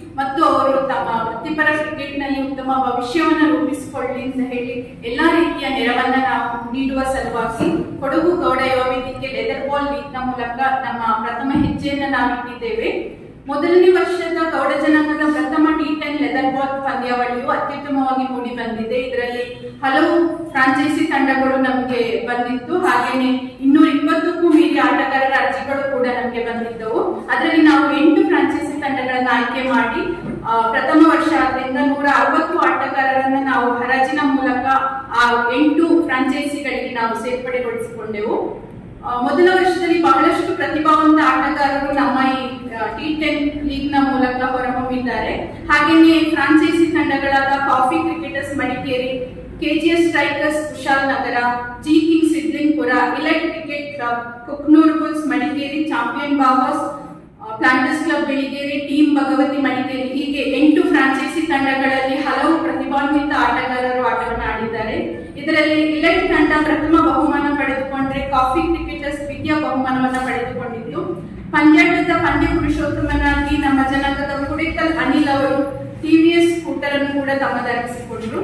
S15: ಮತ್ತು ಅವರು ತಮ್ಮ ವೃತ್ತಿಪರ ಕ್ರಿಕೆಟ್ ನಲ್ಲಿ ಉತ್ತಮ ಭವಿಷ್ಯವನ್ನು ರೂಪಿಸಿಕೊಳ್ಳಿ ಅಂತ ಹೇಳಿ ಎಲ್ಲಾ ರೀತಿಯ ನೆರವನ್ನ ನಾವು ನೀಡುವ ಸಲುವಾಗಿ ಕೊಡಗು ಗೌಡ ಯುವ ವೇದಿಕೆ ಲೆದರ್ ಬಾಲ್ ಲೀಗ್ ನ ಮೂಲಕ ನಮ್ಮ ಪ್ರಥಮ ಹೆಜ್ಜೆಯನ್ನ ನಾವಿಟ್ಟಿದ್ದೇವೆ ಮೊದಲನೇ ವರ್ಷದ ಗೌಡ ಜನಾಂಗದ ಪ್ರಥಮ ಟಿ ಟೆನ್ ಲೆದರ್ ಬಾಲ್ ಪಂದ್ಯಾವಳಿಯು ಅತ್ಯುತ್ತಮವಾಗಿ ಮೂಡಿ ಬಂದಿದೆ ಇದರಲ್ಲಿ ಹಲವು ಫ್ರಾಂಚೈಸಿ ತಂಡಗಳು ನಮಗೆ ಬಂದಿತ್ತು ಹಾಗೇನೆ ಇನ್ನೂರ ಇಪ್ಪತ್ತಕ್ಕೂ ಮೀರಿ ಆಟಗಾರರ ಅರ್ಜಿಗಳು ಕೂಡ ನಮಗೆ ಬಂದಿದ್ದವು ಅದರಲ್ಲಿ ನಾವು ಎಂಟು ಫ್ರಾಂಚೈಸಿ ತಂಡಗಳನ್ನ ಆಯ್ಕೆ ಮಾಡಿ ಆ, ಪ್ರಥಮ ವರ್ಷ ಆದ್ರಿಂದ ನೂರ ಅರವತ್ತು ಆಟಗಾರರನ್ನ ನಾವು ಹರಾಜಿನ ಮೂಲಕ ಆ ಎಂಟು ಫ್ರಾಂಚೈಸಿಗಳಿಗೆ ನಾವು ಸೇರ್ಪಡೆಗೊಳಿಸಿಕೊಂಡೆವು ಆ, ಮೊದಲ ವರ್ಷದಲ್ಲಿ ಬಹಳಷ್ಟು ಪ್ರತಿಭಾವಂತ ಆಟಗಾರರು ನಮ್ಮ ಈ ಟಿ ಟೆನ್ ಲೀಗ್ ನ ಮೂಲಕ ಹೊರಹೊಮ್ಮಿದ್ದಾರೆ ಹಾಗೆಯೇ ಫ್ರಾಂಚೈಸಿ ತಂಡಗಳಾದ coffee cricketers Madikeri KGS strikers Kushalnagar G king Sidlingpura elite cricket club Kuknur bulls Madikeri champion Babas planters club Beligeri team Bhagavathi Madikeri ಹೀಗೆ ಎಂಟು ಫ್ರಾಂಚೈಸಿ ತಂಡಗಳಲ್ಲಿ ಹಲವು ಪ್ರತಿಭಾನ್ವಿತ ಆಟಗಾರರು ಆಟವನ್ನು ಆಡಿದ್ದಾರೆ ಇದರಲ್ಲಿ ಇಲೈಟ್ ತಂಡ ಪ್ರಥಮ ಬಹುಮಾನ ಪಡೆದುಕೊಂಡ್ರೆ ಕಾಫಿ ಕ್ರಿಕೆಟರ್ಸ್ ದ್ವಿತೀಯ ಬಹುಮಾನವನ್ನ ಪಡೆದುಕೊಂಡಿದ್ದು ಪಂದ್ಯಾಟದ ಪಂದ್ಯ ಪುರುಷೋತ್ತಮನಾಗಿ ನಮ್ಮ ಜನಾಂಗದ ಕುಡಿಕಲ್ ಅನಿಲ್ ಅವರು ಟಿವಿಎಸ್ ಸ್ಕೂಟರ್ ಅನ್ನು ಕೂಡ ತಮ್ಮದಾಗಿಸಿಕೊಂಡ್ರು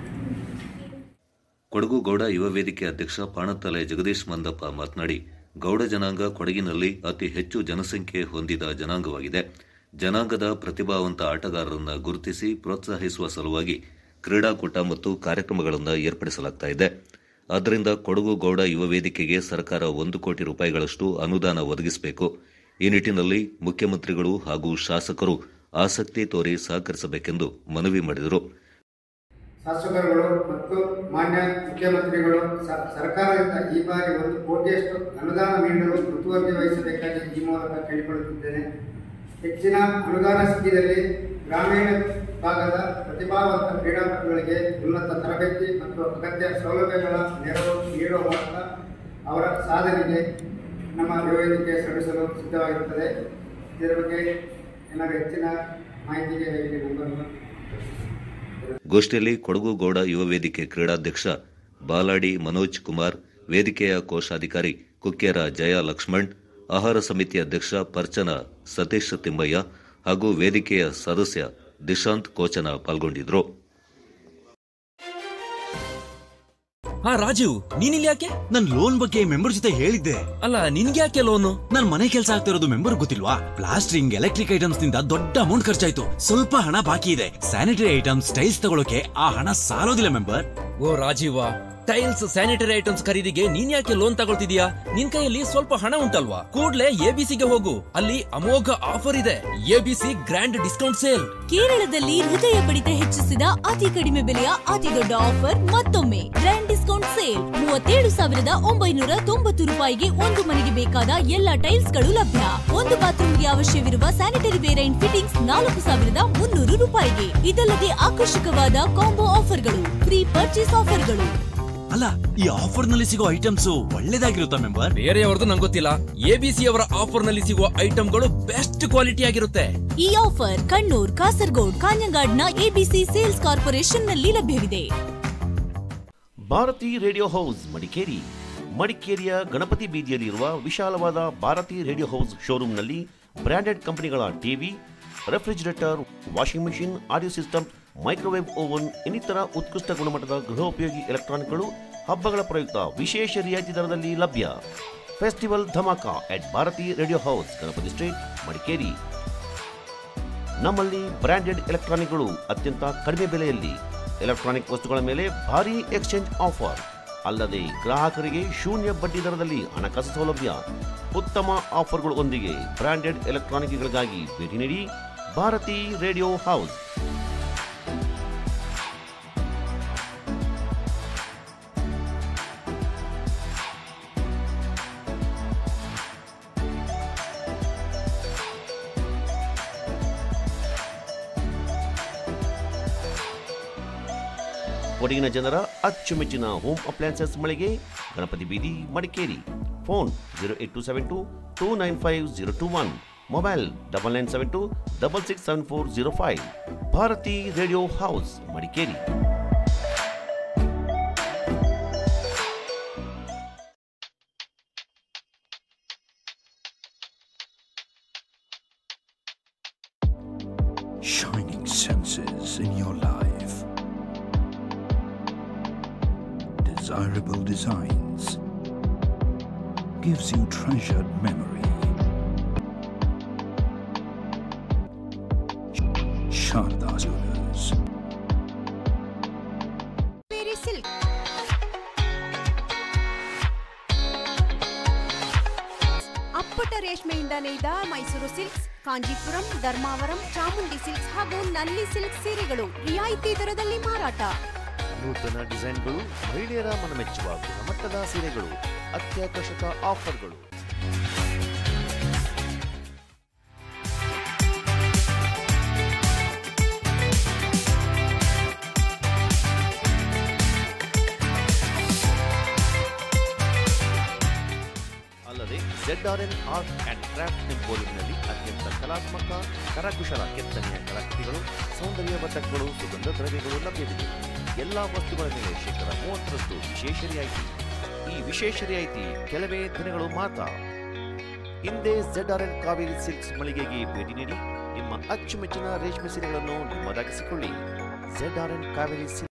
S2: ಕೊಡಗು ಗೌಡ ಯುವ ವೇದಿಕೆ ಅಧ್ಯಕ್ಷ ಪಾಣತ್ತಲೆ ಜಗದೀಶ್ ಮಂದಪ್ಪ ಮಾತನಾಡಿ ಗೌಡ ಜನಾಂಗ ಕೊಡಗಿನಲ್ಲಿ ಅತಿ ಹೆಚ್ಚು ಜನಸಂಖ್ಯೆ ಹೊಂದಿದ ಜನಾಂಗವಾಗಿದೆ ಜನಾಂಗದ ಪ್ರತಿಭಾವಂತ ಆಟಗಾರರನ್ನ ಗುರುತಿಸಿ ಪ್ರೋತ್ಸಾಹಿಸುವ ಸಲುವಾಗಿ ಕ್ರೀಡಾಕೂಟ ಮತ್ತು ಕಾರ್ಯಕ್ರಮಗಳನ್ನು ಏರ್ಪಡಿಸಲಾಗ್ತಾ ಇದೆ ಆದ್ದರಿಂದ ಕೊಡಗು ಗೌಡ ಯುವ ವೇದಿಕೆಗೆ ಸರ್ಕಾರ ಒಂದು ಕೋಟಿ ರೂಪಾಯಿಗಳಷ್ಟು ಅನುದಾನ ಒದಗಿಸಬೇಕು ಈ ನಿಟ್ಟಿನಲ್ಲಿ ಮುಖ್ಯಮಂತ್ರಿಗಳು ಹಾಗೂ ಶಾಸಕರು ಆಸಕ್ತಿ ತೋರಿ ಸಹಕರಿಸಬೇಕೆಂದು ಮನವಿ ಮಾಡಿದರು
S14: ಶಾಸಕರುಗಳು ಮತ್ತು ಮಾನ್ಯ ಮುಖ್ಯಮಂತ್ರಿಗಳು ಸ- ಸರ್ಕಾರದಿಂದ ಈ ಬಾರಿ ಒಂದು ಕೋಟಿಯಷ್ಟು ಅನುದಾನ ನೀಡಲು ಮುತುವರ್ಜಿ ವಹಿಸಬೇಕಾಗಿ ಈ ಮೂಲಕ ಕೇಳಿಕೊಳ್ಳುತ್ತಿದ್ದೇನೆ ಹೆಚ್ಚಿನ ಅನುದಾನ ಸಿಕ್ಕಿದಲ್ಲಿ ಗ್ರಾಮೀಣ ಭಾಗದ ಪ್ರತಿಭಾವಂತ ಕ್ರೀಡಾಪಟುಗಳಿಗೆ ಉನ್ನತ ತರಬೇತಿ ಮತ್ತು ಅಗತ್ಯ ಸೌಲಭ್ಯಗಳ ನೆರವು ನೀಡುವ ಮೂಲಕ ಅವರ ಸಾಧನೆಗೆ ನಮ್ಮ ವೇದಿಕೆ ಶ್ರಮಿಸಲು ಸಿದ್ಧವಾಗಿರುತ್ತದೆ ಇದರ ಬಗ್ಗೆ ಏನಾದರೂ ಹೆಚ್ಚಿನ ಮಾಹಿತಿಗೆ ಈ ನಂಬರನ್ನು
S2: ಗೋಷ್ಠಿಯಲ್ಲಿ ಕೊಡಗು ಗೌಡ ಯುವ ವೇದಿಕೆ ಕ್ರೀಡಾಧ್ಯಕ್ಷ ಬಾಲಾಡಿ ಮನೋಜ್ ಕುಮಾರ್ ವೇದಿಕೆಯ ಕೋಶಾಧಿಕಾರಿ ಕುಕ್ಕೆರ ಜಯ ಲಕ್ಷ್ಮಣ್ ಆಹಾರ ಸಮಿತಿ ಅಧ್ಯಕ್ಷ ಪರ್ಚನ ಸತೀಶ್ ತಿಮ್ಮಯ್ಯ ಹಾಗೂ ವೇದಿಕೆಯ ಸದಸ್ಯ ದಿಶಾಂತ್ ಕೋಚನ ಪಾಲ್ಗೊಂಡಿದ್ರು
S16: ಹಾ ರಾಜೀವ್ ನೀನಿಲ್ಲಿ ಯಾಕೆ ನನ್ ಲೋನ್ ಬಗ್ಗೆ ಮೆಂಬರ್ ಜೊತೆ ಹೇಳಿದ್ದೆ ಅಲ್ಲ ನಿನ್ಗೆ ಯಾಕೆ ಲೋನು ನನ್ ಮನೆ ಕೆಲಸ ಆಗ್ತಿರೋದು ಮೆಂಬರ್ ಗೊತ್ತಿಲ್ವಾ ಪ್ಲಾಸ್ಟ್ರಿಂಗ್ ಎಲೆಕ್ಟ್ರಿಕ್ ಐಟಮ್ಸ್ ನಿಂದ ದೊಡ್ಡ ಅಮೌಂಟ್ ಖರ್ಚಾಯ್ತು ಸ್ವಲ್ಪ ಹಣ ಬಾಕಿ ಇದೆ ಸ್ಯಾನಿಟರಿ ಐಟಮ್ಸ್ ಟೈಲ್ಸ್ ತಗೊಳಕ್ಕೆ ಆ ಹಣ ಸಾಲೋದಿಲ್ಲ ಮೆಂಬರ್
S17: ಓ ರಾಜೀವ ಟೈಲ್ಸ್ ಸ್ಯಾನಿಟರಿ ಐಟಮ್ಸ್ ಖರೀದಿಗೆ ನೀನ್ ಯಾಕೆ ಲೋನ್ ತಗೊಳ್ತಿದ್ಯಾ ನಿನ್ ಕೈಯಲ್ಲಿ ಸ್ವಲ್ಪ ಹಣ ಉಂಟಲ್ವಾ ಕೂಡ್ಲೆ ಎಬಿಸಿಗೆ ಹೋಗು ಅಲ್ಲಿ ಅಮೋಘ ಆಫರ್ ಇದೆ ಎಬಿಸಿ ಗ್ರ್ಯಾಂಡ್ ಡಿಸ್ಕೌಂಟ್ ಸೇಲ್
S13: ಕೇರಳದಲ್ಲಿ ಹೃದಯ ಬಡಿತ ಹೆಚ್ಚಿಸಿದ ಅತಿ ಕಡಿಮೆ ಬೆಲೆಯ ಅತಿ ದೊಡ್ಡ ಆಫರ್ ಮತ್ತೊಮ್ಮೆ ಗ್ರ್ಯಾಂಡ್ ಡಿಸ್ಕೌಂಟ್ ಸೇಲ್ ಮೂವತ್ತೇಳು ಸಾವಿರದ ಒಂಬೈನೂರ ತೊಂಬತ್ತು ರೂಪಾಯಿಗೆ ಒಂದು ಮನೆಗೆ ಬೇಕಾದ ಎಲ್ಲ ಟೈಲ್ಸ್ ಗಳು ಲಭ್ಯ ಒಂದು ಬಾತ್ರೂಮ್ಗೆ ಅವಶ್ಯವಿರುವ ಸ್ಯಾನಿಟರಿ ವೇರ್ ಅಂಡ್ ಫಿಟ್ಟಿಂಗ್ಸ್ ನಾಲ್ಕು ಸಾವಿರದ ಮುನ್ನೂರು ರೂಪಾಯಿಗೆ ಇದಲ್ಲದೆ ಆಕರ್ಷಕವಾದ ಕಾಂಬೋ ಆಫರ್ಗಳು ಫ್ರೀ ಪರ್ಚೇಸ್ ಆಫರ್ಗಳು
S16: ಅಲ್ಲ ಈ ಆಫರ್ ನಲ್ಲಿ ಸಿಗೋ ಐಟಮ್ಸ್ ಒಳ್ಳೇದಾಗಿರುತ್ತಾ ಮೆಂಬರ್
S17: ಬೇರೆಯವ್ರದ್ದು ನಂಗೆ ಗೊತ್ತಿಲ್ಲ ಎಬಿಸಿ ಅವರ ಆಫರ್ ನಲ್ಲಿ ಸಿಗುವ ಐಟಮ್ಗಳು ಬೆಸ್ಟ್ ಕ್ವಾಲಿಟಿ ಆಗಿರುತ್ತೆ
S13: ಈ ಆಫರ್ ಕಣ್ಣೂರ್ ಕಾಸರಗೋಡ್ ಕಾഞ്ഞങ്ങാಡ್ನ ಎಬಿಸಿ ಸೇಲ್ಸ್ ಕಾರ್ಪೊರೇಷನ್ ನಲ್ಲಿ ಲಭ್ಯವಿದೆ
S1: ಭಾರತಿ ರೇಡಿಯೋ ಹೌಸ್ ಮಡಿಕೇರಿ ಮಡಿಕೇರಿಯ ಗಣಪತಿ ಬೀದಿಯಲ್ಲಿರುವ ವಿಶಾಲವಾದ ಭಾರತಿ ರೇಡಿಯೋ ಹೌಸ್ ಶೋರೂಮ್ನಲ್ಲಿ ಬ್ರಾಂಡೆಡ್ ಕಂಪನಿಗಳ TV refrigerator washing machine audio system microwave oven ಇನ್ನಿತರ ಉತ್ಕೃಷ್ಟ ಗುಣಮಟ್ಟದ ಗೃಹೋಪಯೋಗಿ ಎಲೆಕ್ಟ್ರಾನಿಕ್ಗಳು ಹಬ್ಬಗಳ ಪ್ರಯುಕ್ತ ವಿಶೇಷ ರಿಯಾಯಿತಿ ದರದಲ್ಲಿ ಲಭ್ಯ ಫೆಸ್ಟಿವಲ್ ಧಮಾಕ at Bharathi radio house Ganapathi street Madikeri ನಮ್ಮಲ್ಲಿ ಬ್ರಾಂಡೆಡ್ ಎಲೆಕ್ಟ್ರಾನಿಕ್ಗಳು ಅತ್ಯಂತ ಕಡಿಮೆ ಬೆಲೆಯಲ್ಲಿ ಎಲೆಕ್ಟ್ರಾನಿಕ್ ವಸ್ತುಗಳ ಮೇಲೆ ಭಾರಿ ಎಕ್ಸ್ಚೇಂಜ್ ಆಫರ್ ಅಲ್ಲದೆ ಗ್ರಾಹಕರಿಗೆ ಶೂನ್ಯ ಬಡ್ಡಿ ದರದಲ್ಲಿ ಹಣಕಾಸು ಸೌಲಭ್ಯ ಉತ್ತಮ ಆಫರ್ಗಳು ಒಂದಿಗೆ ಬ್ರಾಂಡೆಡ್ ಎಲೆಕ್ಟ್ರಾನಿಕ್ಗಳಿಗಾಗಿ ಭೇಟಿ ನೀಡಿ ಭಾರತಿ ರೇಡಿಯೋ ಹೌಸ್ ಕೊಡಗಿನ ಜನರ ಅಚ್ಚುಮೆಚ್ಚಿನ ಹೋಮ್ ಅಪ್ಲಯನ್ಸಸ್ ಮಳಿಗೆ ಗಣಪತಿ ಬೀದಿ Madikeri phone zero eight two seven two two nine five zero two one mobile double nine seven two double six seven four zero five Bharathi radio house Madikeri
S18: desirable designs, gives you treasured memory. Sharda Jewelers.
S19: ಬೇರೆ silk ಅಪ್ಪಟ ರೇಷ್ಮೆಯಿಂದ ನೇಯ್ದ Mysuru silks Kanchipuram Dharmavaram Chamundi silks ಹಾಗೂ ನಲ್ಲಿ silk ಸೀರೆಗಳು ರಿಯಾಯಿತಿ ದರದಲ್ಲಿ ಮಾರಾಟ
S1: ನೂತನ ಡಿಸೈನ್ಗಳು ಮಹಿಳೆಯರ ಮನಮೆಚ್ಚುವ ಗುಣಮಟ್ಟದ ಸೀರೆಗಳು ಅತ್ಯಾಕರ್ಷಕ ಆಫರ್ಗಳು ಅಲ್ಲದೆ Z R N art and craft ಎಂಪೋರಿಯಂನಲ್ಲಿ ಅತ್ಯಂತ ಕಲಾತ್ಮಕ ಕರಕುಶಲ ಕೆತ್ತನೆಯ ಕಲಾಕೃತಿಗಳು ಸೌಂದರ್ಯವರ್ಧಕಗಳು ಸುಗಂಧ ದ್ರವ್ಯಗಳು ಲಭ್ಯವಿದೆ ಎಲ್ಲ ವಸ್ತುಗಳ ಮೇಲೆ ಶೇಕಡ ಮೂವತ್ತರಷ್ಟು ವಿಶೇಷ ರಿಯಾಯಿತಿ ಈ ವಿಶೇಷ ರಿಯಾಯಿತಿ ಕೆಲವೇ ದಿನಗಳು ಮಾತ್ರ ಹಿಂದೆ Z R N Kaveri silks ಮಳಿಗೆಗೆ ಭೇಟಿ ನೀಡಿ ನಿಮ್ಮ ಅಚ್ಚುಮೆಚ್ಚಿನ ರೇಷ್ಮೆ ಸೀರೆಗಳನ್ನು ನಿಮ್ಮದಾಗಿಸಿಕೊಳ್ಳಿ Z R N Kaveri silk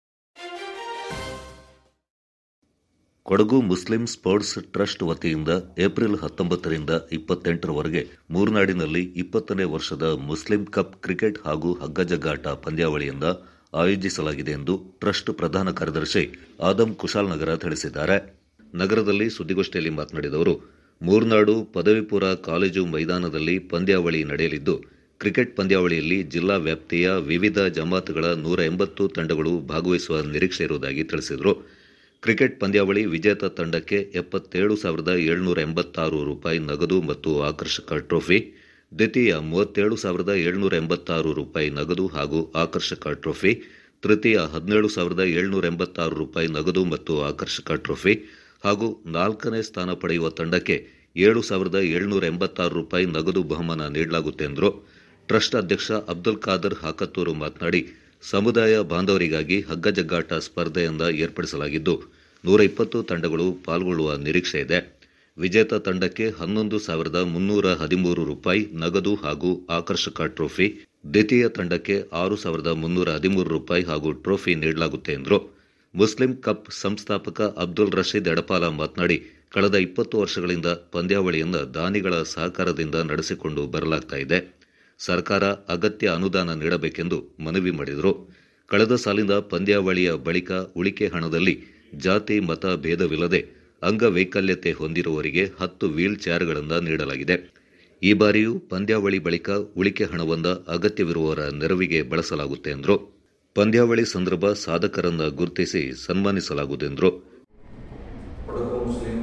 S2: Kodagu Muslim sports trust ವತಿಯಿಂದ ಏಪ್ರಿಲ್ ಹತ್ತೊಂಬತ್ತರಿಂದ ಇಪ್ಪತ್ತೆಂಟರವರೆಗೆ ಮೂರ್ನಾಡಿನಲ್ಲಿ ಇಪ್ಪತ್ತನೇ ವರ್ಷದ ಮುಸ್ಲಿಂ ಕಪ್ ಕ್ರಿಕೆಟ್ ಹಾಗೂ ಹಗ್ಗಜಗ್ಗಾಟ ಪಂದ್ಯಾವಳಿಯಿಂದ ಆಯೋಜಿಸಲಾಗಿದೆ ಎಂದು ಟ್ರಸ್ಟ್ ಪ್ರಧಾನ ಕಾರ್ಯದರ್ಶಿ ಆದಂ ಕುಶಾಲ್ನಗರ ತಿಳಿಸಿದ್ದಾರೆ ನಗರದಲ್ಲಿ ಸುದ್ದಿಗೋಷ್ಠಿಯಲ್ಲಿ ಮಾತನಾಡಿದವರು ಮೂರ್ನಾಡು ಪದವಿ ಪೂರ್ವ ಕಾಲೇಜು ಮೈದಾನದಲ್ಲಿ ಪಂದ್ಯಾವಳಿ ನಡೆಯಲಿದ್ದು ಕ್ರಿಕೆಟ್ ಪಂದ್ಯಾವಳಿಯಲ್ಲಿ ಜಿಲ್ಲಾ ವ್ಯಾಪ್ತಿಯ ವಿವಿಧ ಜಮಾತುಗಳ ನೂರ ಎಂಬತ್ತು ತಂಡಗಳು ಭಾಗವಹಿಸುವ ನಿರೀಕ್ಷೆ ಇರುವುದಾಗಿ ತಿಳಿಸಿದರು ಕ್ರಿಕೆಟ್ ಪಂದ್ಯಾವಳಿ ವಿಜೇತ ತಂಡಕ್ಕೆ ಎಪ್ಪತ್ತೇಳು ಸಾವಿರದ ಏಳ್ನೂರ ಎಂಬತ್ತಾರು ರೂಪಾಯಿ ನಗದು ಮತ್ತು ಆಕರ್ಷಕ ಟ್ರೋಫಿ ದ್ವಿತೀಯ ಮೂವತ್ತೇಳು ಸಾವಿರದ ಏಳ್ನೂರ ಎಂಬತ್ತಾರು ರೂಪಾಯಿ ನಗದು ಹಾಗೂ ಆಕರ್ಷಕ ಟ್ರೋಫಿ ತೃತೀಯ ಹದಿನೇಳು ಸಾವಿರದ ಏಳ್ನೂರ ಎಂಬತ್ತಾರು ರೂಪಾಯಿ ನಗದು ಮತ್ತು ಆಕರ್ಷಕ ಟ್ರೋಫಿ ಹಾಗೂ ನಾಲ್ಕನೇ ಸ್ಥಾನ ಪಡೆಯುವ ತಂಡಕ್ಕೆ ಏಳು ಸಾವಿರದ ಏಳ್ನೂರ ಎಂಬತ್ತಾರು ರೂಪಾಯಿ ನಗದು ಬಹುಮಾನ ನೀಡಲಾಗುತ್ತೆ ಎಂದರು ಟ್ರಸ್ಟ್ ಅಧ್ಯಕ್ಷ ಅಬ್ದುಲ್ ಖಾದರ್ ಹಾಕತ್ತೂರು ಮಾತನಾಡಿ ಸಮುದಾಯ ಬಾಂಧವರಿಗಾಗಿ ಹಗ್ಗಜಗ್ಗಾಟ ಸ್ಪರ್ಧೆಯಿಂದ ಏರ್ಪಡಿಸಲಾಗಿದ್ದು ನೂರ ಇಪ್ಪತ್ತು ತಂಡಗಳು ಪಾಲ್ಗೊಳ್ಳುವ ನಿರೀಕ್ಷೆ ಇದೆ ವಿಜೇತ ತಂಡಕ್ಕೆ ಹನ್ನೊಂದು ಸಾವಿರದ ಮುನ್ನೂರ ಹದಿಮೂರು ರೂಪಾಯಿ ನಗದು ಹಾಗೂ ಆಕರ್ಷಕ ಟ್ರೋಫಿ ದ್ವಿತೀಯ ತಂಡಕ್ಕೆ ಆರು ಸಾವಿರದ ಮುನ್ನೂರ ಹದಿಮೂರು ರೂಪಾಯಿ ಹಾಗೂ ಟ್ರೋಫಿ ನೀಡಲಾಗುತ್ತೆ ಎಂದರು ಮುಸ್ಲಿಂ ಕಪ್ ಸಂಸ್ಥಾಪಕ ಅಬ್ದುಲ್ ರಶೀದ್ ಎಡಪಾಲ ಮಾತನಾಡಿ ಕಳೆದ ಇಪ್ಪತ್ತು ವರ್ಷಗಳಿಂದ ಪಂದ್ಯಾವಳಿಯನ್ನು ದಾನಿಗಳ ಸಹಕಾರದಿಂದ ನಡೆಸಿಕೊಂಡು ಬರಲಾಗ್ತಾ ಇದೆ ಸರ್ಕಾರ ಅಗತ್ಯ ಅನುದಾನ ನೀಡಬೇಕೆಂದು ಮನವಿ ಮಾಡಿದರು ಕಳೆದ ಸಾಲಿನ ಪಂದ್ಯಾವಳಿಯ ಬಳಿಕ ಉಳಿಕೆ ಹಣದಲ್ಲಿ ಜಾತಿ ಮತ ಭೇದವಿಲ್ಲದೆ ಅಂಗವೈಕಲ್ಯತೆ ಹೊಂದಿರುವವರಿಗೆ ಹತ್ತು ವೀಲ್ ಚೇರ್ಗಳನ್ನು ನೀಡಲಾಗಿದೆ ಈ ಬಾರಿಯೂ ಪಂದ್ಯಾವಳಿ ಬಳಿಕ ಉಳಿಕೆ ಹಣವೊಂದ ಅಗತ್ಯವಿರುವವರ ನೆರವಿಗೆ ಬಳಸಲಾಗುತ್ತೆ ಎಂದರು ಪಂದ್ಯಾವಳಿ ಸಂದರ್ಭ ಸಾಧಕರನ್ನ ಗುರುತಿಸಿ ಸನ್ಮಾನಿಸಲಾಗುವುದೆಂದರು
S20: ಕೊಡಗು ಮುಸ್ಲಿಂ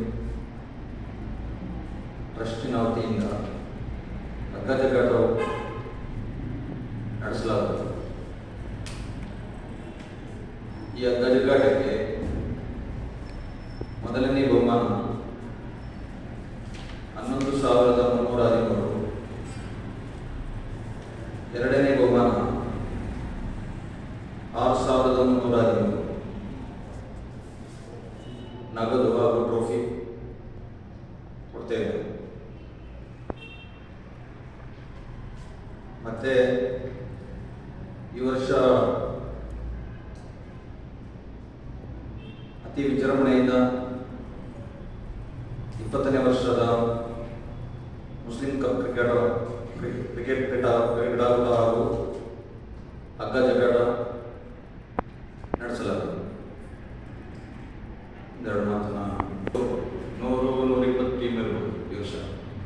S20: ಟ್ರಸ್ಟಿನ ವತಿಯಿಂದ ಹಗ್ಗಜಗ್ಗಾಟವು ನಡೆಸಲಾಗುತ್ತದೆ ಈ ಹಗ್ಗಜಗ್ಗಾಟಕ್ಕೆ ಮೊದಲನೇ ಬಹುಮಾನ ಹನ್ನೊಂದು ಸಾವಿರದ ಮುನ್ನೂರ ಹದಿಮೂರು ಎರಡನೇ ಬಹುಮಾನ ಆರು ಸಾವಿರದ ಮುನ್ನೂರ ಹದಿಮೂರು ನಗದು ಹಾಗೂ ಟ್ರೋಫಿ ಕೊಡ್ತೇವೆ ಮತ್ತೆ ಈ ವರ್ಷ ಅತಿ ವಿಜೃಂಭಣೆಯಿಂದ ಇಪ್ಪತ್ತನೇ ವರ್ಷದ ಮುಸ್ಲಿಂ ಕಪ್ ಕ್ರಿಕೆಟ್ ಕ್ರಿಕೆಟ್ ಕ್ರೀಡಾಕೂಟ ಹಾಗೂ ಹಗ್ಗ ಜಗ್ಗಾಟ ನಡೆಸಲಾಗಿದೆ ಎರಡು ಮಾತನ್ನ ನೂರು ನೂರ ಇಪ್ಪತ್ತು ಟೀಮ್ ಇರ್ಬೋದು ಈ ವರ್ಷ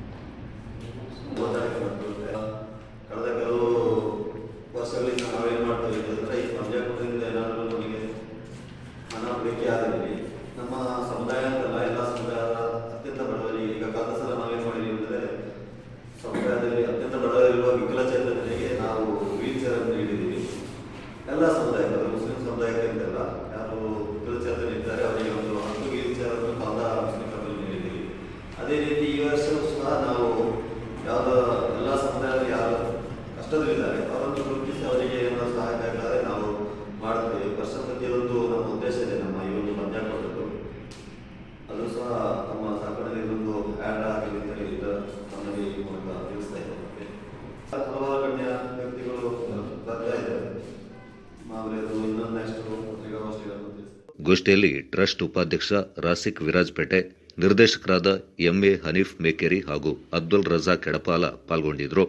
S21: ಕಳೆದ ಕೆಲವು ವರ್ಷಗಳಿಂದ ನಾವೇನು ಮಾಡ್ತಾ ಇದ್ದೀವಿ ಅಂದರೆ ಈ ಪಂದ್ಯಾಕೂಟದಿಂದ ಏನಾದರೂ ನಮಗೆ ಹಣ ಬೇಕೇ ಆದಲ್ಲಿ ನಮ್ಮ ಸಮುದಾಯ ಅಂತಲ್ಲ ಎಲ್ಲ ಸಮುದಾಯದ ಅತ್ಯಂತ ಬಡವರಿಗೆ ಈಗ ಕಳೆದ ಸಲ ನಾವೇನು ಮಾಡಿದ್ದೀವಿ ಅಂದರೆ ಸಮುದಾಯದಲ್ಲಿ ಅತ್ಯಂತ ಬಡವರಿರುವ ವಿಕಲಚೇತನರಿಗೆ ನಾವು ವೀಲ್ ಚೇರ್ ಅನ್ನು ನೀಡಿದ್ದೀವಿ ಎಲ್ಲ ಸಮುದಾಯಗಳು ಮುಸ್ಲಿಂ ಸಮುದಾಯಕ್ಕೆ ಅಂತೆಲ್ಲ ಯಾರು ವಿಕಲಚೇತನ ಇದ್ದಾರೆ ಅವರಿಗೆ ಒಂದು ಹತ್ತು ವೀಲ್ ಚೇರ್ ಅನ್ನು ಕಳೆದ ಮುಸ್ಲಿಂ ಕಪ್ಪಲ್ಲಿ ನೀಡಿದ್ದೀವಿ ಅದೇ ರೀತಿ ಈ ವರ್ಷವೂ ಸಹ ನಾವು ಯಾವುದೋ ಎಲ್ಲ ಸಮುದಾಯದ ಯಾರು ಕಷ್ಟದಲ್ಲಿದ್ದಾರೆ ಅವರನ್ನು ಗುರುತಿಸಿ ಅವರಿಗೆ ಏನಾದರೂ ಸಹಾಯ ಬೇಕಾದರೆ ನಾವು ಮಾಡ್ತೇವೆ ವರ್ಷ ಪ್ರತಿಯೊಂದು ನಮ್ಮ ಉದ್ದೇಶ ಇದೆ ನಮ್ಮ ಈ ಒಂದು ಪಂದ್ಯಾಟದ್ದು ಅದು ಸಹ ನಮ್ಮ ಸಾಕಣೆಯಲ್ಲಿ ಇದೊಂದು ಆ್ಯಡ್ ಆಗಿ ಇದರಿಂದ ನಮಗೆ ಈ ಮೂಲಕ ತಿಳಿಸ್ತಾ ಇದ್ದೇವೆ ಹಲವಾರು ಗಣ್ಯ ವ್ಯಕ್ತಿಗಳು ಬರ್ತಾ ಇದ್ದಾರೆ ಮಾಮೂಲಿ
S2: ಗೋಷ್ಠಿಯಲ್ಲಿ ಟ್ರಸ್ಟ್ ಉಪಾಧ್ಯಕ್ಷ ರಾಸಿಕ್ ವಿರಾಜ್ಪೇಟೆ ನಿರ್ದೇಶಕರಾದ ಎಂಎ ಹನೀಫ್ ಮೇಕೇರಿ ಹಾಗೂ ಅಬ್ದುಲ್ ರಜಾಕ್ ಎಡಪಾಲ ಪಾಲ್ಗೊಂಡಿದ್ದರು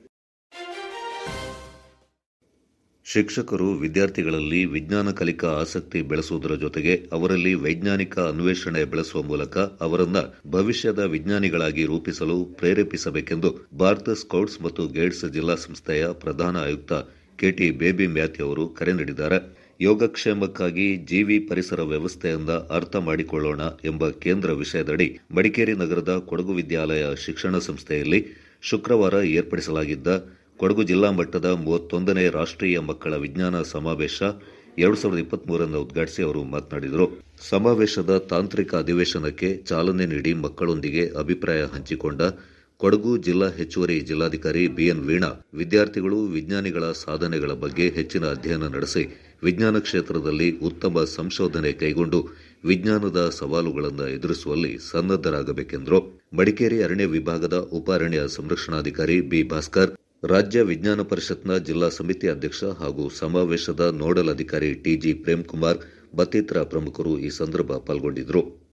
S2: ಶಿಕ್ಷಕರು ವಿದ್ಯಾರ್ಥಿಗಳಲ್ಲಿ ವಿಜ್ಞಾನ ಕಲಿಕಾ ಆಸಕ್ತಿ ಬೆಳೆಸುವುದರ ಜೊತೆಗೆ ಅವರಲ್ಲಿ ವೈಜ್ಞಾನಿಕ ಅನ್ವೇಷಣೆ ಬೆಳೆಸುವ ಮೂಲಕ ಅವರನ್ನ ಭವಿಷ್ಯದ ವಿಜ್ಞಾನಿಗಳಾಗಿ ರೂಪಿಸಲು ಪ್ರೇರೇಪಿಸಬೇಕೆಂದು ಭಾರತ ಸ್ಕೌಟ್ಸ್ ಮತ್ತು ಗೈಡ್ಸ್ ಜಿಲ್ಲಾ ಸಂಸ್ಥೆಯ ಪ್ರಧಾನ ಆಯುಕ್ತ ಕೆಟಿ ಬೇಬಿ ಮ್ಯಾಥ್ಯೂ ಅವರು ಕರೆ ನೀಡಿದ್ದಾರೆ ಯೋಗಕ್ಷೇಮಕ್ಕಾಗಿ ಜೀವಿ ಪರಿಸರ ವ್ಯವಸ್ಥೆಯಿಂದ ಅರ್ಥ ಮಾಡಿಕೊಳ್ಳೋಣ ಎಂಬ ಕೇಂದ್ರ ವಿಷಯದಡಿ ಮಡಿಕೇರಿ ನಗರದ ಕೊಡಗು ವಿದ್ಯಾಲಯ ಶಿಕ್ಷಣ ಸಂಸ್ಥೆಯಲ್ಲಿ ಶುಕ್ರವಾರ ಏರ್ಪಡಿಸಲಾಗಿದ್ದ ಕೊಡಗು ಜಿಲ್ಲಾ ಮಟ್ಟದ ಮೂವತ್ತೊಂದನೇ ರಾಷ್ಟ್ರೀಯ ಮಕ್ಕಳ ವಿಜ್ಞಾನ ಸಮಾವೇಶ ಎರಡು ಸಾವಿರದ ಇಪ್ಪತ್ಮೂರನ್ನು ಉದ್ಘಾಟಿಸಿ ಅವರು ಮಾತನಾಡಿದರು ಸಮಾವೇಶದ ತಾಂತ್ರಿಕ ಅಧಿವೇಶನಕ್ಕೆ ಚಾಲನೆ ನೀಡಿ ಮಕ್ಕಳೊಂದಿಗೆ ಅಭಿಪ್ರಾಯ ಹಂಚಿಕೊಂಡ ಕೊಡಗು ಜಿಲ್ಲಾ ಹೆಚ್ಚುವರಿ ಜಿಲ್ಲಾಧಿಕಾರಿ ಬಿಎನ್ ವೀಣಾ ವಿದ್ಯಾರ್ಥಿಗಳು ವಿಜ್ಞಾನಿಗಳ ಸಾಧನೆಗಳ ಬಗ್ಗೆ ಹೆಚ್ಚಿನ ಅಧ್ಯಯನ ನಡೆಸಿ ವಿಜ್ಞಾನ ಕ್ಷೇತ್ರದಲ್ಲಿ ಉತ್ತಮ ಸಂಶೋಧನೆ ಕೈಗೊಂಡು ವಿಜ್ಞಾನದ ಸವಾಲುಗಳನ್ನು ಎದುರಿಸುವಲ್ಲಿ ಸನ್ನದ್ಧರಾಗಬೇಕೆಂದರು ಮಡಿಕೇರಿ ಅರಣ್ಯ ವಿಭಾಗದ ಉಪ ಅರಣ್ಯ ಸಂರಕ್ಷಣಾಧಿಕಾರಿ ಬಿ ಭಾಸ್ಕರ್ ರಾಜ್ಯ ವಿಜ್ಞಾನ ಪರಿಷತ್ನ ಜಿಲ್ಲಾ ಸಮಿತಿ ಅಧ್ಯಕ್ಷ ಹಾಗೂ ಸಮಾವೇಶದ ನೋಡಲ್ ಅಧಿಕಾರಿ ಟಿಜಿ ಪ್ರೇಮ್ಕುಮಾರ್ ಮತ್ತಿತರ ಪ್ರಮುಖರು ಈ ಸಂದರ್ಭ ಪಾಲ್ಗೊಂಡಿದ್ದರು